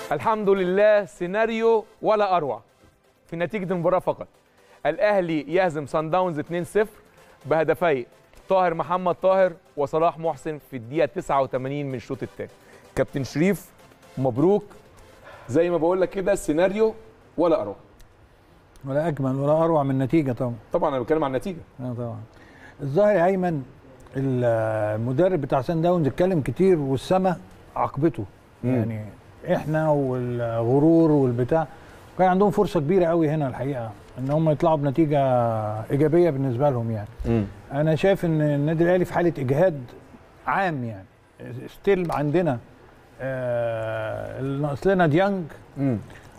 الحمد لله سيناريو ولا اروع في نتيجه المباراه فقط الاهلي يهزم سان داونز 2-0 بهدفي طاهر محمد طاهر وصلاح محسن في الدقيقه 89 من الشوط الثاني كابتن شريف مبروك زي ما بقول لك كده سيناريو ولا اروع ولا اجمل ولا اروع من النتيجه طبعا طبعا انا بتكلم عن النتيجه اه طبعا الظاهر يا ايمن المدرب بتاع سان داونز اتكلم كتير والسما عاقبته مم. يعني احنا والغرور والبتاع كان عندهم فرصه كبيره قوي هنا الحقيقه ان هم يطلعوا بنتيجه ايجابيه بالنسبه لهم يعني امم انا شايف ان النادي الاهلي في حاله اجهاد عام يعني ستيل عندنا آه اللي ناقص لنا ديانج امم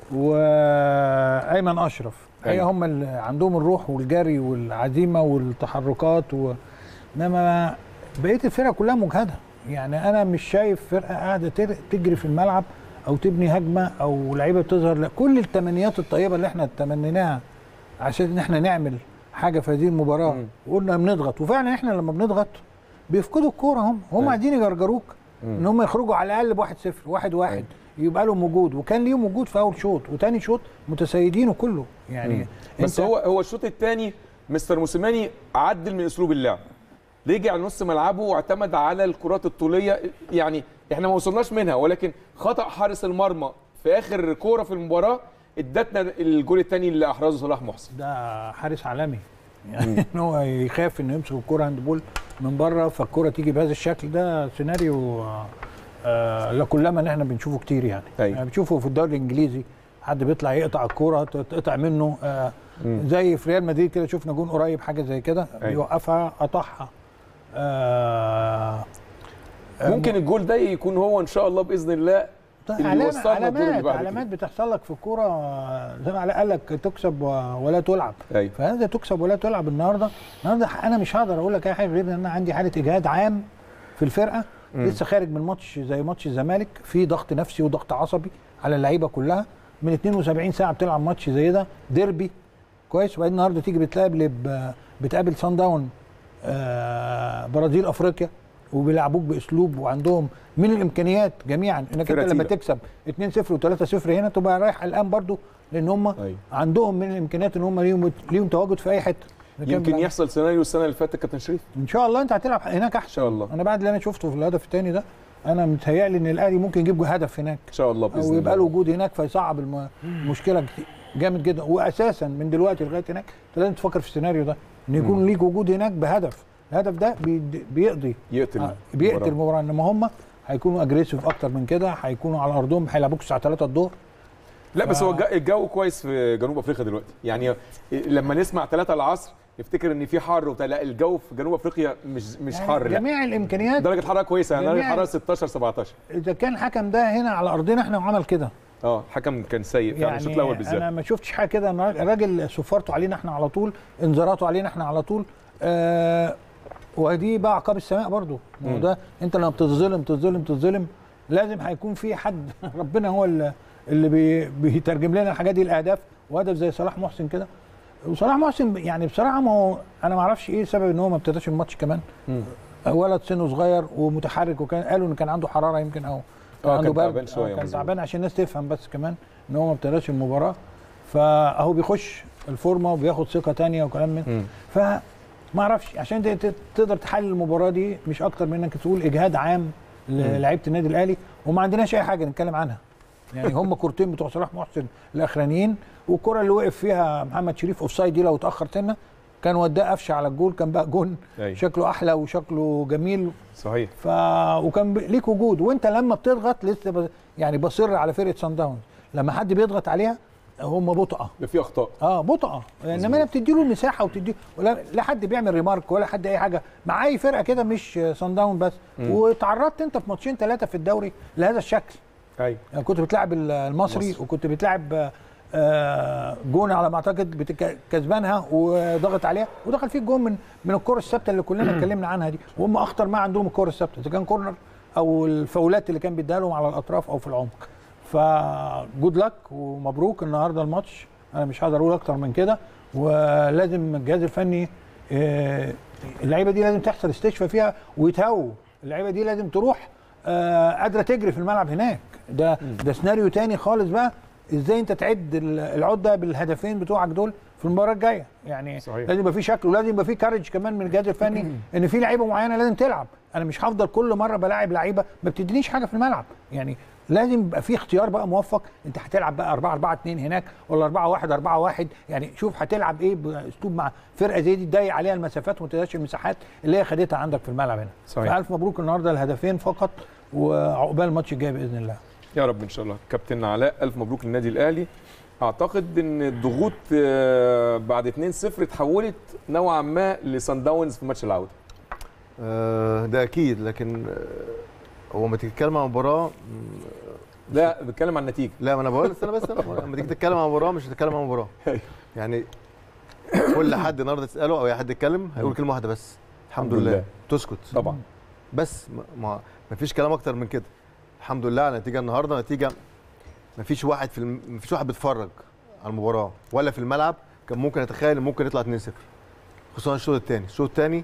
وايمن اشرف هي أيوة. هم اللي عندهم الروح والجري والعزيمه والتحركات و... انما بقيه الفرقه كلها مجهده يعني انا مش شايف فرقه قاعده تر- تجري في الملعب او تبني هجمه او لعيبه بتظهر لا كل التمنيات الطيبه اللي احنا تمنيناها عشان ان احنا نعمل حاجه في هذه المباراه مم. وقلنا بنضغط وفعلا احنا لما بنضغط بيفقدوا الكوره هم هم أيوة. قاعدين يجرجروك مم. ان هم يخرجوا على الاقل بواحد صفر واحد واحد أيوة. يبقى لهم وجود وكان ليهم وجود في اول شوط وتاني شوط متسيدينه كله يعني مم. بس أنت- هو هو الشوط الثاني مستر موسيماني عدل من اسلوب اللعب رجع لنص ملعبه واعتمد على الكرات الطوليه يعني احنا ما وصلناش منها ولكن خطا حارس المرمى في اخر كوره في المباراه ادتنا الجول الثاني اللي احرزه صلاح محسن ده حارس عالمي يعني ان هو يخاف انه يمسك الكرة عند بول من بره فالكرة تيجي بهذا الشكل ده سيناريو آه، آه لا كلما ان احنا بنشوفه كتير يعني أيوة. يعني بنشوفه في الدوري الانجليزي حد بيطلع يقطع الكرة تقطع منه آه مم. زي في ريال مدريد كده شفنا جون قريب حاجه زي كده أيوة. بيوقفها قطعها آه ممكن الجول ده يكون هو ان شاء الله باذن الله اللي علامة وصلنا الدور اللي علامات بعد علامات كده. بتحصل لك في الكوره زي ما علاء قال لك تكسب و- ولا تلعب ايوه فهذا تكسب ولا تلعب النهارده النهارده انا مش هقدر اقول لك اي حاجه غير ان انا عندي حاله اجهاد عام في الفرقه مم. لسه خارج من ماتش زي ماتش الزمالك في ضغط نفسي وضغط عصبي على اللعيبه كلها من 72 ساعه بتلعب ماتش زي ده ديربي كويس وبعدين النهارده تيجي بتقابل بتقابل سان داون آه، برازيل افريقيا وبيلعبوك باسلوب وعندهم من الامكانيات جميعا انك فرقة انت لما تقيلة. تكسب 2-0 و3-0 هنا تبقى رايح قلقان برضو لان هم أيوة. عندهم من الامكانيات ان هم ليهم ليهم تواجد في اي حته لكن يمكن بعد- يحصل سيناريو السنه اللي فاتت كابتن شريف ان شاء الله انت هتلعب هناك احسن ان شاء الله انا بعد اللي انا شفته في الهدف الثاني ده انا متهيألي ان الاهلي ممكن يجيب هدف هناك ان شاء الله باذن او يبقى له الله وجود هناك فيصعب الم- المشكله كتير- جامد جدا واساسا من دلوقتي لغايه هناك انت لازم تفكر في السيناريو ده ان يكون ليك وجود هناك بهدف الهدف ده بيد- بيقضي يقتل آه، بيقتل المباراة. المباراه انما هم هيكونوا اجريسيف اكتر من كده هيكونوا على ارضهم هيلعبوك الساعه 3 الظهر لا بس ف- هو الج- الجو كويس في جنوب افريقيا دلوقتي يعني لما نسمع 3 العصر نفتكر ان في حر وبتاع لا الجو في جنوب افريقيا مش مش يعني حر لا جميع الامكانيات درجه حراره كويسه يعني درجه جميع- حراره 16 17 اذا كان الحكم ده هنا على ارضنا احنا وعمل كده اه الحكم كان سيء فعلا الشوط الاول يعني بالذات انا ما شفتش حاجه كده إن الراجل صفارته علينا احنا على طول انذاراته علينا احنا على طول آه ودي بقى عقاب السماء برضو ما هو مم. ده انت لما بتظلم تظلم تظلم لازم هيكون في حد ربنا هو اللي, اللي بي بيترجم لنا الحاجات دي الاهداف وهدف زي صلاح محسن كده وصلاح محسن يعني بصراحه ما هو انا ما اعرفش ايه سبب ان هو ما ابتداش الماتش كمان مم. ولد سنه صغير ومتحرك وكان قالوا ان كان عنده حراره يمكن او آه، عنده كان برد تعبان شوية آه، كان مظبوط. تعبان عشان الناس تفهم بس كمان ان هو ما ابتداش المباراه فاهو بيخش الفورمه وبياخد ثقه تانية وكلام من مم. فما اعرفش عشان ت- ت- تقدر تحلل المباراه دي مش اكتر من انك تقول اجهاد عام للعيبه النادي الاهلي وما عندناش اي حاجه نتكلم عنها يعني هم كورتين بتوع صلاح محسن الاخرانيين والكره اللي وقف فيها محمد شريف اوف سايد دي لو اتاخر سنه كان وداه قفشه على الجول كان بقى جون أيوة. شكله احلى وشكله جميل صحيح ف وكان ب... ليك وجود وانت لما بتضغط لسه ب... يعني بصر على فرقه سان داونز لما حد بيضغط عليها هم بطأة ده في اخطاء اه بطأة انما انا بتدي له المساحه وبتدي ولا لا حد بيعمل ريمارك ولا حد اي حاجه مع اي فرقه كده مش سان داون بس وتعرضت انت في ماتشين ثلاثه في الدوري لهذا الشكل ايوه يعني كنت بتلعب المصري مصر. وكنت بتلعب آه، جون على ما اعتقد بتك- كسبانها وضغط عليها ودخل فيك جون من من الكره الثابته اللي كلنا اتكلمنا عنها دي وهم اخطر ما عندهم الكره الثابته اذا كان كورنر او الفاولات اللي كان بيديها لهم على الاطراف او في العمق فجود لك ومبروك النهارده الماتش انا مش هقدر اقول اكتر من كده ولازم الجهاز الفني آه، اللعيبه دي لازم تحصل استشفاء فيها ويتهووا اللعيبه دي لازم تروح آه، قادره تجري في الملعب هناك ده ده سيناريو تاني خالص بقى ازاي انت تعد ال- العده بالهدفين بتوعك دول في المباراه الجايه يعني صحيح. لازم يبقى في شكل ولازم يبقى في كارج كمان من الجهاز الفني ان في لعيبه معينه لازم تلعب انا مش هفضل كل مره بلاعب لعيبه ما بتدينيش حاجه في الملعب يعني لازم يبقى في اختيار بقى موفق انت هتلعب بقى 4 4 2 هناك ولا 4 1 4 1 يعني شوف هتلعب ايه باسلوب مع فرقه زي دي تضيق عليها المسافات وما تديهاش المساحات اللي هي خدتها عندك في الملعب هنا صحيح. فالف مبروك النهارده الهدفين فقط وعقبال الماتش الجاي باذن الله يا رب ان شاء الله كابتن علاء الف مبروك للنادي الاهلي اعتقد ان الضغوط آه، بعد 2-0 اتحولت نوعا ما لسان داونز في ماتش العوده آه، ده اكيد لكن آه، هو لما تيجي تتكلم عن مباراه مم، لا بتكلم عن النتيجه لا ما انا بقول استنى بس أنا- لما تيجي تتكلم عن مباراه مش هتتكلم عن مباراه أيوة. يعني كل حد النهارده تساله او اي حد يتكلم هيقول كلمه واحده بس الحمد الحمد لله لله. تسكت طبعا بس ما, ما ما فيش كلام اكتر من كده الحمد لله على النتيجه النهارده نتيجه ما فيش واحد في الم... ما فيش واحد بيتفرج على المباراه ولا في الملعب كان ممكن يتخيل إن ممكن يطلع 2-0 خصوصا الشوط الثاني الشوط الثاني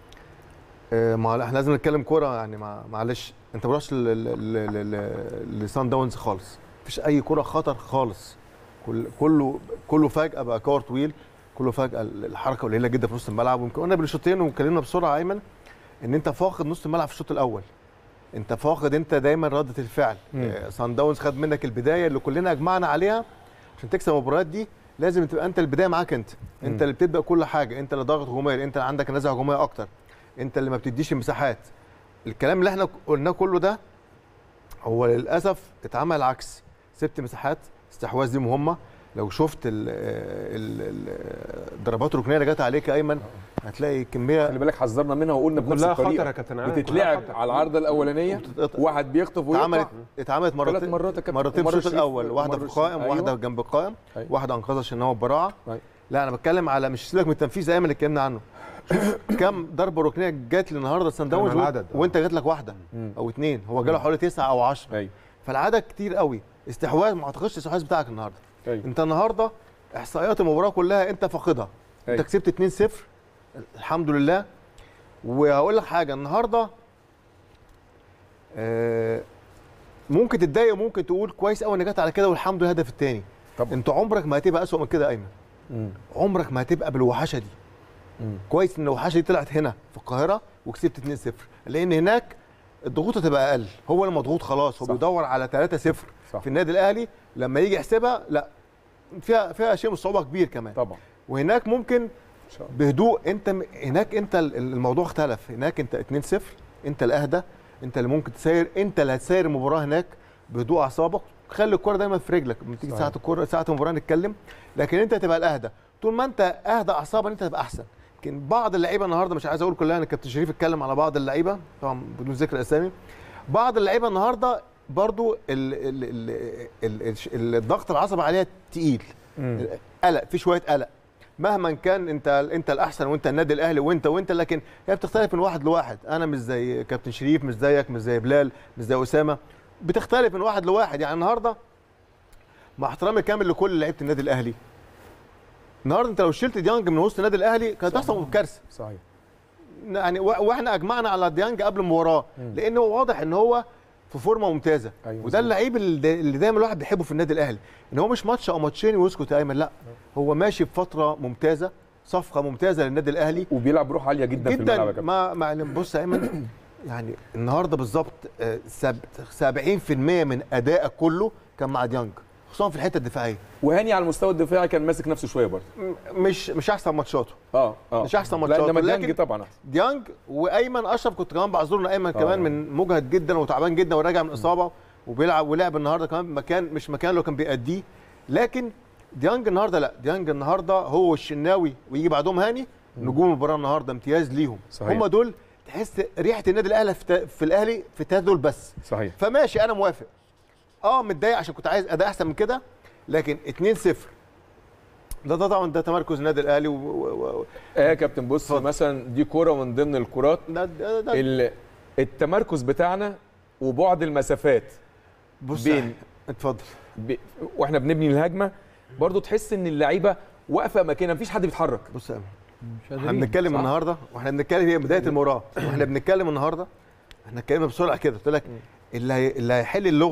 آه مع... احنا لازم نتكلم كوره يعني مع... معلش انت ما رحتش لسان داونز خالص مفيش اي كوره خطر خالص كل... كله كله فجاه بقى كور طويل كله فجاه الحركه قليله جدا في نص الملعب ويمكن قلنا بالشوطين واتكلمنا بسرعه ايمن ان انت فاقد نص الملعب في الشوط الاول انت فاقد انت دايما رده الفعل مم. آه، سان داونز خد منك البدايه اللي كلنا اجمعنا عليها عشان تكسب المباريات دي لازم تبقى انت البدايه معاك انت مم. انت اللي بتبدا كل حاجه انت اللي ضاغط هجوميا انت اللي عندك نزعه هجوميه اكتر انت اللي ما بتديش المساحات الكلام اللي احنا قلناه كله ده هو للاسف اتعمل عكس سبت مساحات استحواذ دي مهمه لو شفت ال- ال- ال- الضربات الركنيه اللي جت عليك يا ايمن هتلاقي كميه خلي بالك حذرنا منها وقلنا بنفس كلها خطر الطريقه يا كابتن عادل بتتلعب كلها خطر. على العارضه الاولانيه بتتقطع. واحد بيخطف اتعملت ويقطع اتعملت ثلاث مرتين مرات يا كابتن مرتين في ومرة الشوط شريف الاول واحده ومرة في القائم شريف. وواحده أيوة. جنب القائم أيوة. واحده انقذها عشان هو براعه أيوة. لا انا بتكلم على مش سيبك من التنفيذ ايمن اللي اتكلمنا عنه شوف كم ضربه ركنيه جات لي النهارده سان داونز على العدد. وانت جات لك واحده مم. او اثنين هو جاله حوالي تسعه او 10 ايوه فالعدد كتير قوي استحواذ ما اعتقدش الاستحواذ بتاعك النهارده ايوه انت النهارده احصائيات المباراه كلها انت فاقدها انت أيوة. كسبت 2-0 الحمد لله وهقول لك حاجه النهارده آه، ممكن تتضايق وممكن تقول كويس قوي ان جت على كده والحمد لله الهدف الثاني طبعا انت عمرك ما هتبقى اسوء من كده يا ايمن مم. عمرك ما هتبقى بالوحشه دي مم. كويس ان الوحشه دي طلعت هنا في القاهره وكسبت 2-0 لان هناك الضغوط هتبقى اقل هو اللي مضغوط خلاص هو صح. بيدور على 3-0 صح. في النادي الاهلي لما يجي يحسبها لا فيها فيها شيء من الصعوبه كبير كمان طبعا وهناك ممكن ان شاء الله بهدوء انت م- هناك انت ال- الموضوع اختلف هناك انت 2-0 انت الاهدى انت اللي ممكن تسير انت اللي هتسير المباراه هناك بهدوء اعصابك خلي الكره دايما في رجلك لما تيجي صحيح. ساعه الكره ساعه المباراه نتكلم لكن انت تبقى الاهدى طول ما انت اهدى اعصابا انت تبقى احسن يمكن بعض اللعيبه النهارده مش عايز اقول كلها انا كابتن شريف اتكلم على بعض اللعيبه طبعا بدون ذكر اسامي بعض اللعيبه النهارده برضو ال ال ال ال ال الضغط العصبي عليها تقيل مم. قلق في شويه قلق مهما كان انت انت الاحسن وانت النادي الاهلي وانت وانت لكن هي بتختلف من واحد لواحد انا مش زي كابتن شريف مش زيك مش زي بلال مش زي اسامه بتختلف من واحد لواحد يعني النهارده مع احترامي الكامل لكل لعيبه النادي الاهلي النهارده انت لو شلت ديانج من وسط النادي الاهلي كانت هتحصل كارثه صحيح يعني وا- واحنا اجمعنا على ديانج قبل المباراه مم. لان هو واضح ان هو في فورمه ممتازه أيوة وده مظبوط. اللعيب اللي اللي دايما الواحد بيحبه في النادي الاهلي ان هو مش ماتش او ماتشين ويسكت يا ايمن لا هو ماشي بفتره ممتازه صفقه ممتازه للنادي الاهلي وبيلعب بروح عاليه جدا, في الملعب يا جدا كابتن ما ما بص يا ايمن يعني النهارده بالظبط آه، سب- 70% من ادائك كله كان مع ديانج خصوصا في الحته الدفاعيه وهاني على المستوى الدفاعي كان ماسك نفسه شويه برضه م- مش مش احسن ماتشاته اه اه مش أحسن لا ماتشات، انما ولكن- ديانج طبعا احسن ديانج وايمن اشرف كنت كمان بعذره ان ايمن آه. كمان من مجهد جدا وتعبان جدا وراجع من اصابه وبيلعب ولعب النهارده كمان مكان مش مكان اللي هو كان بيأديه لكن ديانج النهارده لا ديانج النهارده هو والشناوي ويجي بعدهم هاني نجوم المباراه النهارده امتياز ليهم صحيح. هم دول تحس ريحه النادي الاهلي في, تا- في الاهلي في التلاته دول بس صحيح فماشي انا موافق اه متضايق عشان كنت عايز اداء احسن من كده لكن 2-0 ده ده طبعا ده تمركز النادي الاهلي و... و... و... ايه يا كابتن بص اتفضل. مثلا دي كوره من ضمن الكرات ده ده, ده ال- التمركز بتاعنا وبعد المسافات بص بين- اتفضل ب... واحنا بنبني الهجمه برضو تحس ان اللعيبه واقفه مكانها مفيش حد بيتحرك بص يا أمين. مش احنا قادرين. بنتكلم صح. النهارده واحنا بنتكلم هي بدايه المباراه واحنا بنتكلم النهارده احنا اتكلمنا بسرعه كده قلت لك اللي هي- اللي هيحل اللغز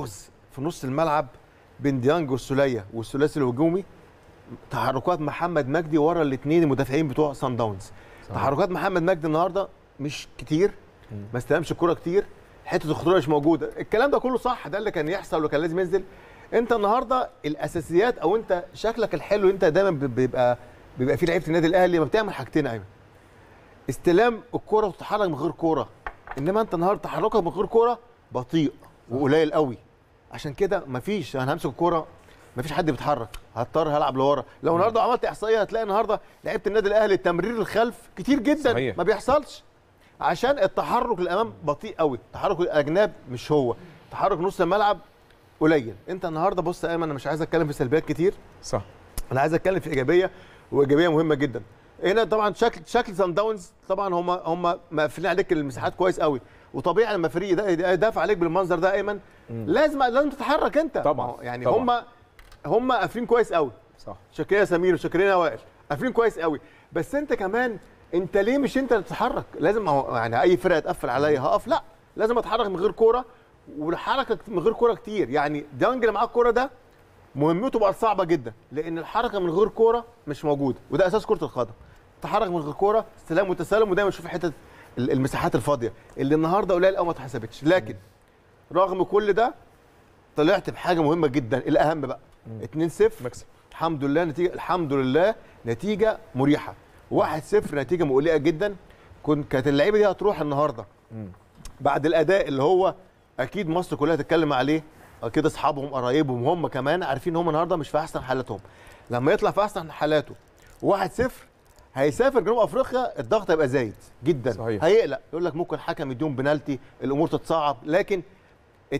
في نص الملعب بين ديانج والسوليه والثلاثي الهجومي تحركات محمد مجدي ورا الاثنين المدافعين بتوع سان داونز تحركات محمد مجدي النهارده مش كتير ما استلمش الكوره كتير حته الخطوره مش موجوده الكلام ده كله صح ده اللي كان يحصل وكان لازم ينزل انت النهارده الاساسيات او انت شكلك الحلو انت دايما بيبقى بيبقى في لعيبه النادي الاهلي ما بتعمل حاجتين ايمن استلام الكوره وتتحرك من غير كوره انما انت النهارده تحركك من غير كوره بطيء وقليل قوي عشان كده مفيش انا همسك الكوره مفيش حد بيتحرك هضطر هلعب لورا لو النهارده عملت احصائيه هتلاقي النهارده لعيبه النادي الاهلي التمرير الخلف كتير جدا صحيح. ما بيحصلش عشان التحرك الامام بطيء قوي تحرك الاجناب مش هو تحرك نص الملعب قليل انت النهارده بص يا ايمن انا مش عايز اتكلم في سلبيات كتير صح انا عايز اتكلم في ايجابيه وايجابيه مهمه جدا هنا طبعا شكل شكل سان داونز طبعا هم هم مقفلين عليك المساحات كويس قوي وطبيعي لما فريق ده يدافع عليك بالمنظر ده ايمن لازم لازم تتحرك انت طبعا. يعني طبعا. هم هم قافلين كويس قوي صح شاكرين يا سمير وشاكرين يا وائل قافلين كويس قوي بس انت كمان انت ليه مش انت اللي تتحرك لازم هو يعني اي فرقه تقفل عليا هقف لا لازم اتحرك من غير كوره والحركه من غير كوره كتير يعني ديانج اللي معاه الكوره ده مهمته بقت صعبه جدا لان الحركه من غير كوره مش موجوده وده اساس كره القدم تحرك من غير كوره استلام وتسلم ودايما تشوف حته ال- المساحات الفاضيه اللي النهارده قليل قوي ما اتحسبتش لكن رغم كل ده طلعت بحاجه مهمه جدا الاهم بقى 2-0 مكسب الحمد لله نتيجه الحمد لله نتيجه مريحه 1-0 نتيجه مقلقه جدا كنت كانت اللعيبه دي هتروح النهارده بعد الاداء اللي هو اكيد مصر كلها تتكلم عليه اكيد اصحابهم قرايبهم هم كمان عارفين ان هم النهارده مش في احسن حالاتهم لما يطلع في احسن حالاته 1-0 هيسافر جنوب افريقيا الضغط هيبقى زايد جدا صحيح. هيقلق يقول لك ممكن الحكم يديهم بنالتي الامور تتصعب لكن 2-0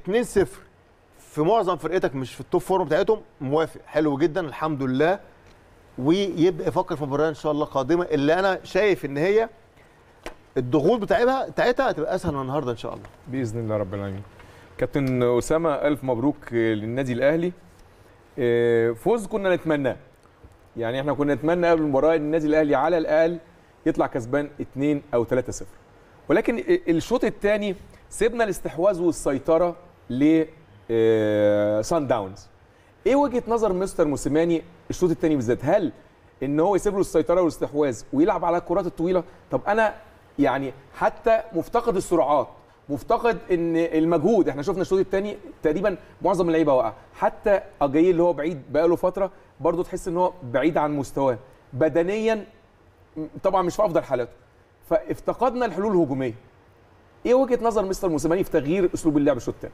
في معظم فرقتك مش في التوب فورم بتاعتهم موافق حلو جدا الحمد لله ويبدا يفكر في مباراه ان شاء الله قادمه اللي انا شايف ان هي الضغوط بتاعتها بتاعتها هتبقى اسهل من النهارده ان شاء الله باذن الله رب العالمين كابتن اسامه الف مبروك للنادي الاهلي آه، فوز كنا نتمناه يعني احنا كنا نتمنى قبل المباراه ان النادي الاهلي على الاقل يطلع كسبان 2 او 3-0 ولكن ال- الشوط الثاني سيبنا الاستحواذ والسيطره ل آه، سان داونز ايه وجهه نظر مستر موسيماني الشوط الثاني بالذات هل ان هو يسيب له السيطره والاستحواذ ويلعب على الكرات الطويله طب انا يعني حتى مفتقد السرعات مفتقد ان المجهود احنا شفنا الشوط الثاني تقريبا معظم اللعيبه واقعه حتى اجاي اللي هو بعيد بقاله فتره برضه تحس ان هو بعيد عن مستواه بدنيا م- طبعا مش في افضل حالاته فافتقدنا الحلول الهجوميه ايه وجهه نظر مستر موسيماني في تغيير اسلوب اللعب الشوط الثاني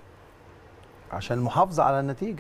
عشان المحافظه على النتيجه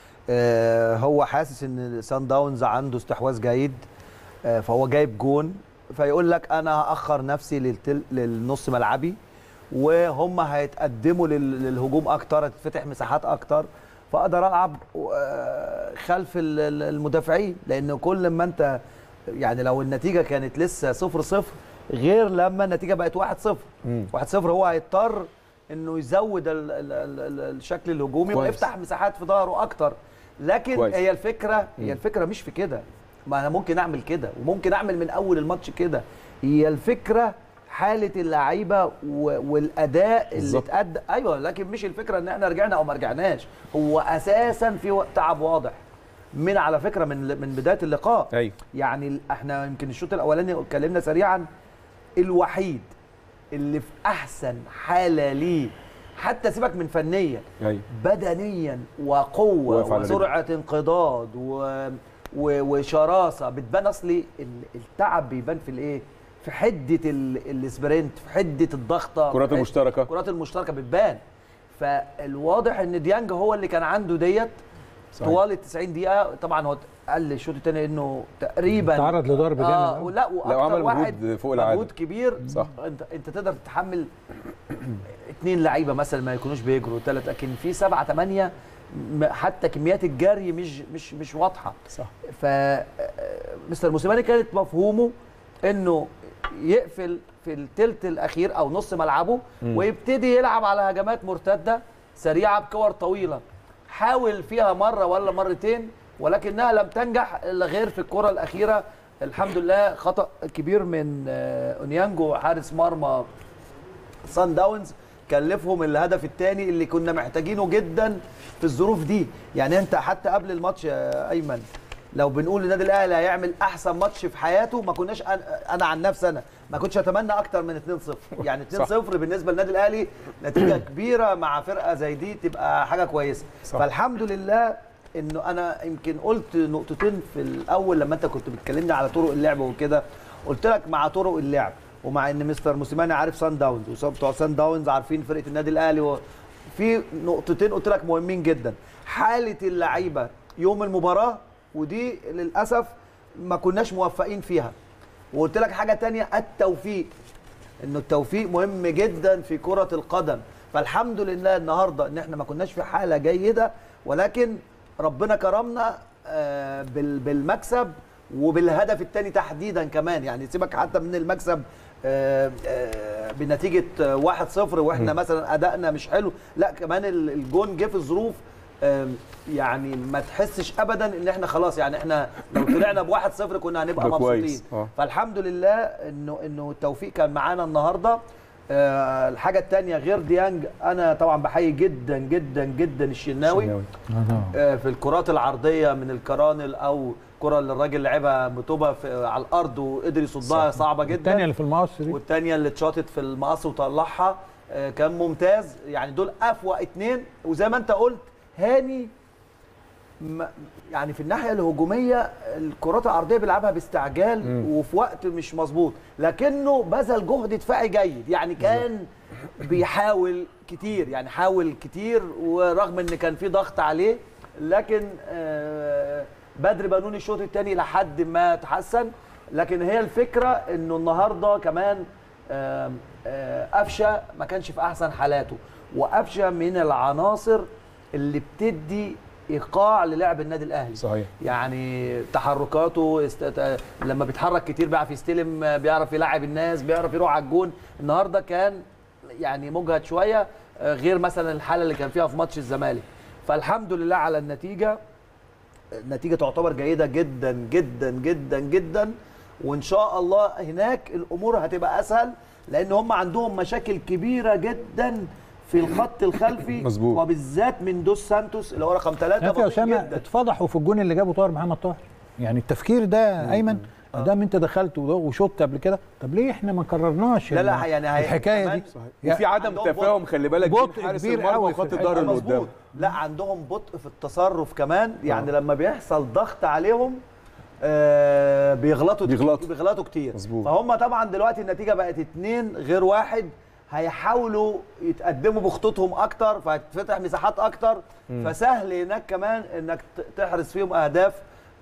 آه هو حاسس ان سان داونز عنده استحواذ جيد آه فهو جايب جون فيقول لك انا هاخر نفسي للتل... للنص ملعبي وهم هيتقدموا لل... للهجوم اكتر هتفتح مساحات اكتر فاقدر العب آه، خلف ال- ال- المدافعين لان كل ما انت يعني لو النتيجه كانت لسه 0 0 غير لما النتيجه بقت 1 0 1 0 هو هيضطر انه يزود ال ال ال ال الشكل الهجومي كويس. ويفتح مساحات في ظهره اكتر لكن كويس. هي الفكره هي الفكره مش في كده ما انا ممكن اعمل كده وممكن اعمل من اول الماتش كده هي الفكره حاله اللعيبه و- والاداء اللي بالظبط. اتأدى ايوه لكن مش الفكره ان احنا رجعنا او ما رجعناش هو اساسا في وقت تعب واضح من على فكره من من بدايه اللقاء ايوه يعني ال- احنا يمكن الشوط الاولاني اتكلمنا سريعا الوحيد اللي في احسن حاله ليه حتى سيبك من فنيا ايوه بدنيا وقوه واقف على رجله. وسرعه انقضاض و... و... وشراسه بتبان اصلي ال- التعب بيبان في الايه في حده ال... السبرنت في حده الضغطه الكرات في حدة- المشتركة. الكرات المشتركه بتبان فالواضح ان ديانج هو اللي كان عنده ديت صحيح. طوال ال 90 دقيقه طبعا هو قال الشوط الثاني انه تقريبا تعرض لضرب جامد اه أوي. لا واكتر عمل مجهود واحد فوق العادة. مجهود كبير صح. انت انت تقدر تتحمل اثنين لعيبه مثلا ما يكونوش بيجروا ثلاث لكن في سبعه ثمانيه م- حتى كميات الجري مش مش مش واضحه صح ف آه، مستر موسيماني كانت مفهومه انه يقفل في الثلث الاخير او نص ملعبه ويبتدي يلعب على هجمات مرتده سريعه بكور طويله حاول فيها مره ولا مرتين ولكنها لم تنجح الا غير في الكره الاخيره الحمد لله خطا كبير من آه، اونيانجو حارس مرمى سان داونز كلفهم الهدف الثاني اللي كنا محتاجينه جدا في الظروف دي يعني انت حتى قبل الماتش يا ايمن لو بنقول النادي الاهلي هيعمل احسن ماتش في حياته ما كناش أنا- انا عن نفسي انا ما كنتش اتمنى اكتر من 2-0 يعني 2-0 بالنسبه للنادي الاهلي نتيجه كبيره مع فرقه زي دي تبقى حاجه كويسه صح. فالحمد لله انه انا يمكن قلت نقطتين في الاول لما انت كنت بتكلمني على طرق اللعب وكده قلت لك مع طرق اللعب ومع ان مستر موسيماني عارف سان داونز وبتوع سان داونز عارفين فرقه النادي الاهلي و... في نقطتين قلت لك مهمين جدا حاله اللعيبه يوم المباراه ودي للاسف ما كناش موفقين فيها وقلت لك حاجه تانية التوفيق انه التوفيق مهم جدا في كره القدم فالحمد لله النهارده ان احنا ما كناش في حاله جيده ولكن ربنا كرمنا آه، بال- بالمكسب وبالهدف الثاني تحديدا كمان يعني سيبك حتى من المكسب آه، آه، بنتيجه آه، 1-0 واحنا مثلا ادائنا مش حلو لا كمان ال- الجون جه في ظروف آم، يعني ما تحسش ابدا ان احنا خلاص يعني احنا لو طلعنا بواحد صفر كنا هنبقى ده كويس. مبسوطين آه. فالحمد لله انه انه التوفيق كان معانا النهارده آه الحاجه الثانيه غير ديانج انا طبعا بحيي جدا جدا جدا الشناوي شناوي. آه في الكرات العرضيه من الكرانل او كره اللي الراجل لعبها متوبه في على الارض وقدر يصدها صعبه جدا الثانيه اللي في المقص دي والتانية اللي اتشاطت في المقص وطلعها آه، كان ممتاز يعني دول افوق اتنين وزي ما انت قلت هاني م- يعني في الناحيه الهجوميه الكرات العرضيه بيلعبها باستعجال وفي وقت مش مظبوط لكنه بذل جهد دفاعي جيد يعني كان بيحاول كتير يعني حاول كتير ورغم ان كان في ضغط عليه لكن آه، بدر بنون الشوط الثاني لحد ما تحسن لكن هي الفكره انه النهارده كمان آم، آه، قفشه ما كانش في احسن حالاته وقفشه من العناصر اللي بتدي ايقاع للعب النادي الاهلي صحيح يعني تحركاته است... ت- لما بيتحرك كتير بيعرف يستلم آه، بيعرف يلعب الناس بيعرف يروح على الجون النهارده كان يعني مجهد شويه آه، غير مثلا الحاله اللي كان فيها في ماتش الزمالك فالحمد لله على النتيجه النتيجه تعتبر جيده جدا جدا جدا جدا وان شاء الله هناك الامور هتبقى اسهل لان هم عندهم مشاكل كبيره جدا في الخط الخلفي مظبوط. وبالذات من دوس سانتوس اللي هو رقم ثلاثة يا بطيء اسامه جدا اتفضحوا في الجون اللي جابه طاهر محمد طاهر يعني التفكير ده ايمن دام انت دخلت وده- وشوط قبل كده طب ليه احنا ما كررناش لا لا ال- يعني هي- الحكايه كمان دي وفي يا- عدم عندهم تفاهم خلي بالك بطء بين حارس كبير المرمى قوي في وخط الحتة الظهر اللي مظبوط قدام لا عندهم بطء في التصرف كمان يعني لما بيحصل ضغط عليهم آه بيغلطوا بيغلطوا. بيغلطوا كتير مظبوط. فهم طبعا دلوقتي النتيجه بقت اتنين غير واحد هيحاولوا يتقدموا بخطوطهم اكتر فهتفتح مساحات اكتر فسهل هناك كمان انك ت- تحرز فيهم اهداف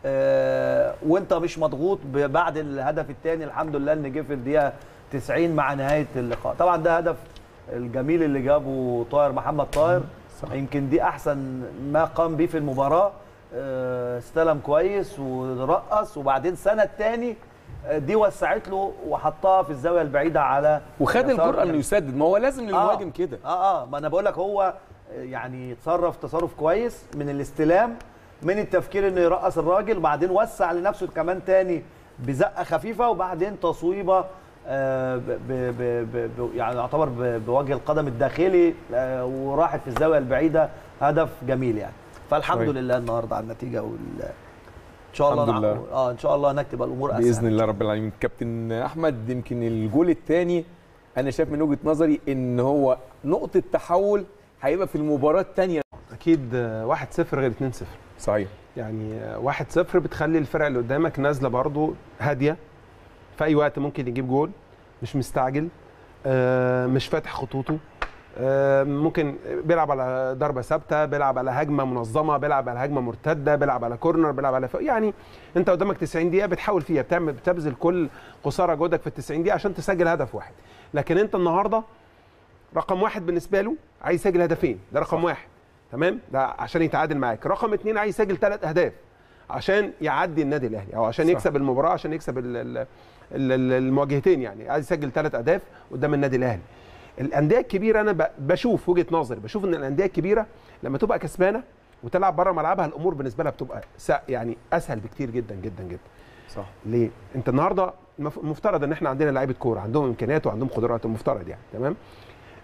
آه وانت مش مضغوط ب- بعد الهدف الثاني الحمد لله ان جه في الدقيقه 90 مع نهايه اللقاء طبعا ده هدف الجميل اللي جابه طاهر محمد طاهر يمكن دي احسن ما قام به في المباراه آه، استلم كويس ورقص وبعدين سنه الثاني دي وسعت له وحطها في الزاويه البعيده على وخد يسار الجرأه انه الجنب. يسدد ما هو لازم للمهاجم كده اه اه ما انا بقول لك هو يعني تصرف تصرف كويس من الاستلام من التفكير انه يرقص الراجل وبعدين وسع لنفسه كمان تاني بزقه خفيفه وبعدين تصويبه آه ب ب ب ب ب يعني يعتبر ب- بوجه القدم الداخلي آه وراحت في الزاويه البعيده هدف جميل يعني فالحمد صحيح. لله النهارده على النتيجه وال ان شاء الله الحمد نع- لله. اه ان شاء الله هناك تبقى الامور اسهل باذن الله رب العالمين كابتن احمد يمكن الجول الثاني انا شايف من وجهه نظري ان هو نقطه تحول هيبقى في المباراه الثانيه اكيد آه، 1-0 غير 2-0 صحيح يعني آه، 1-0 بتخلي الفرقه اللي قدامك نازله برضو هاديه في اي وقت ممكن يجيب جول مش مستعجل آه، مش فاتح خطوطه آه، ممكن بيلعب على ضربه ثابته بيلعب على هجمه منظمه بيلعب على هجمه مرتده بيلعب على كورنر بيلعب على ف... يعني انت قدامك 90 دقيقه بتحاول فيها بتعمل بتبذل كل قصارى جهدك في ال 90 دقيقه عشان تسجل هدف واحد لكن انت النهارده رقم واحد بالنسبه له عايز يسجل هدفين ده رقم صح. واحد تمام ده عشان يتعادل معاك رقم اثنين عايز يسجل ثلاث اهداف عشان يعدي النادي الاهلي او عشان صح. صح. يكسب المباراه عشان يكسب ال- ال- ال- ال- المواجهتين يعني عايز يسجل ثلاث اهداف قدام النادي الاهلي الانديه الكبيره انا ب- بشوف وجهه نظري بشوف ان الانديه الكبيره لما تبقى كسبانه وتلعب بره ملعبها الامور بالنسبه لها بتبقى س- يعني اسهل بكتير جدا جدا جدا صح ليه؟ انت النهارده المف- المفترض ان احنا عندنا لعيبه كوره عندهم امكانيات وعندهم قدرات المفترض يعني تمام؟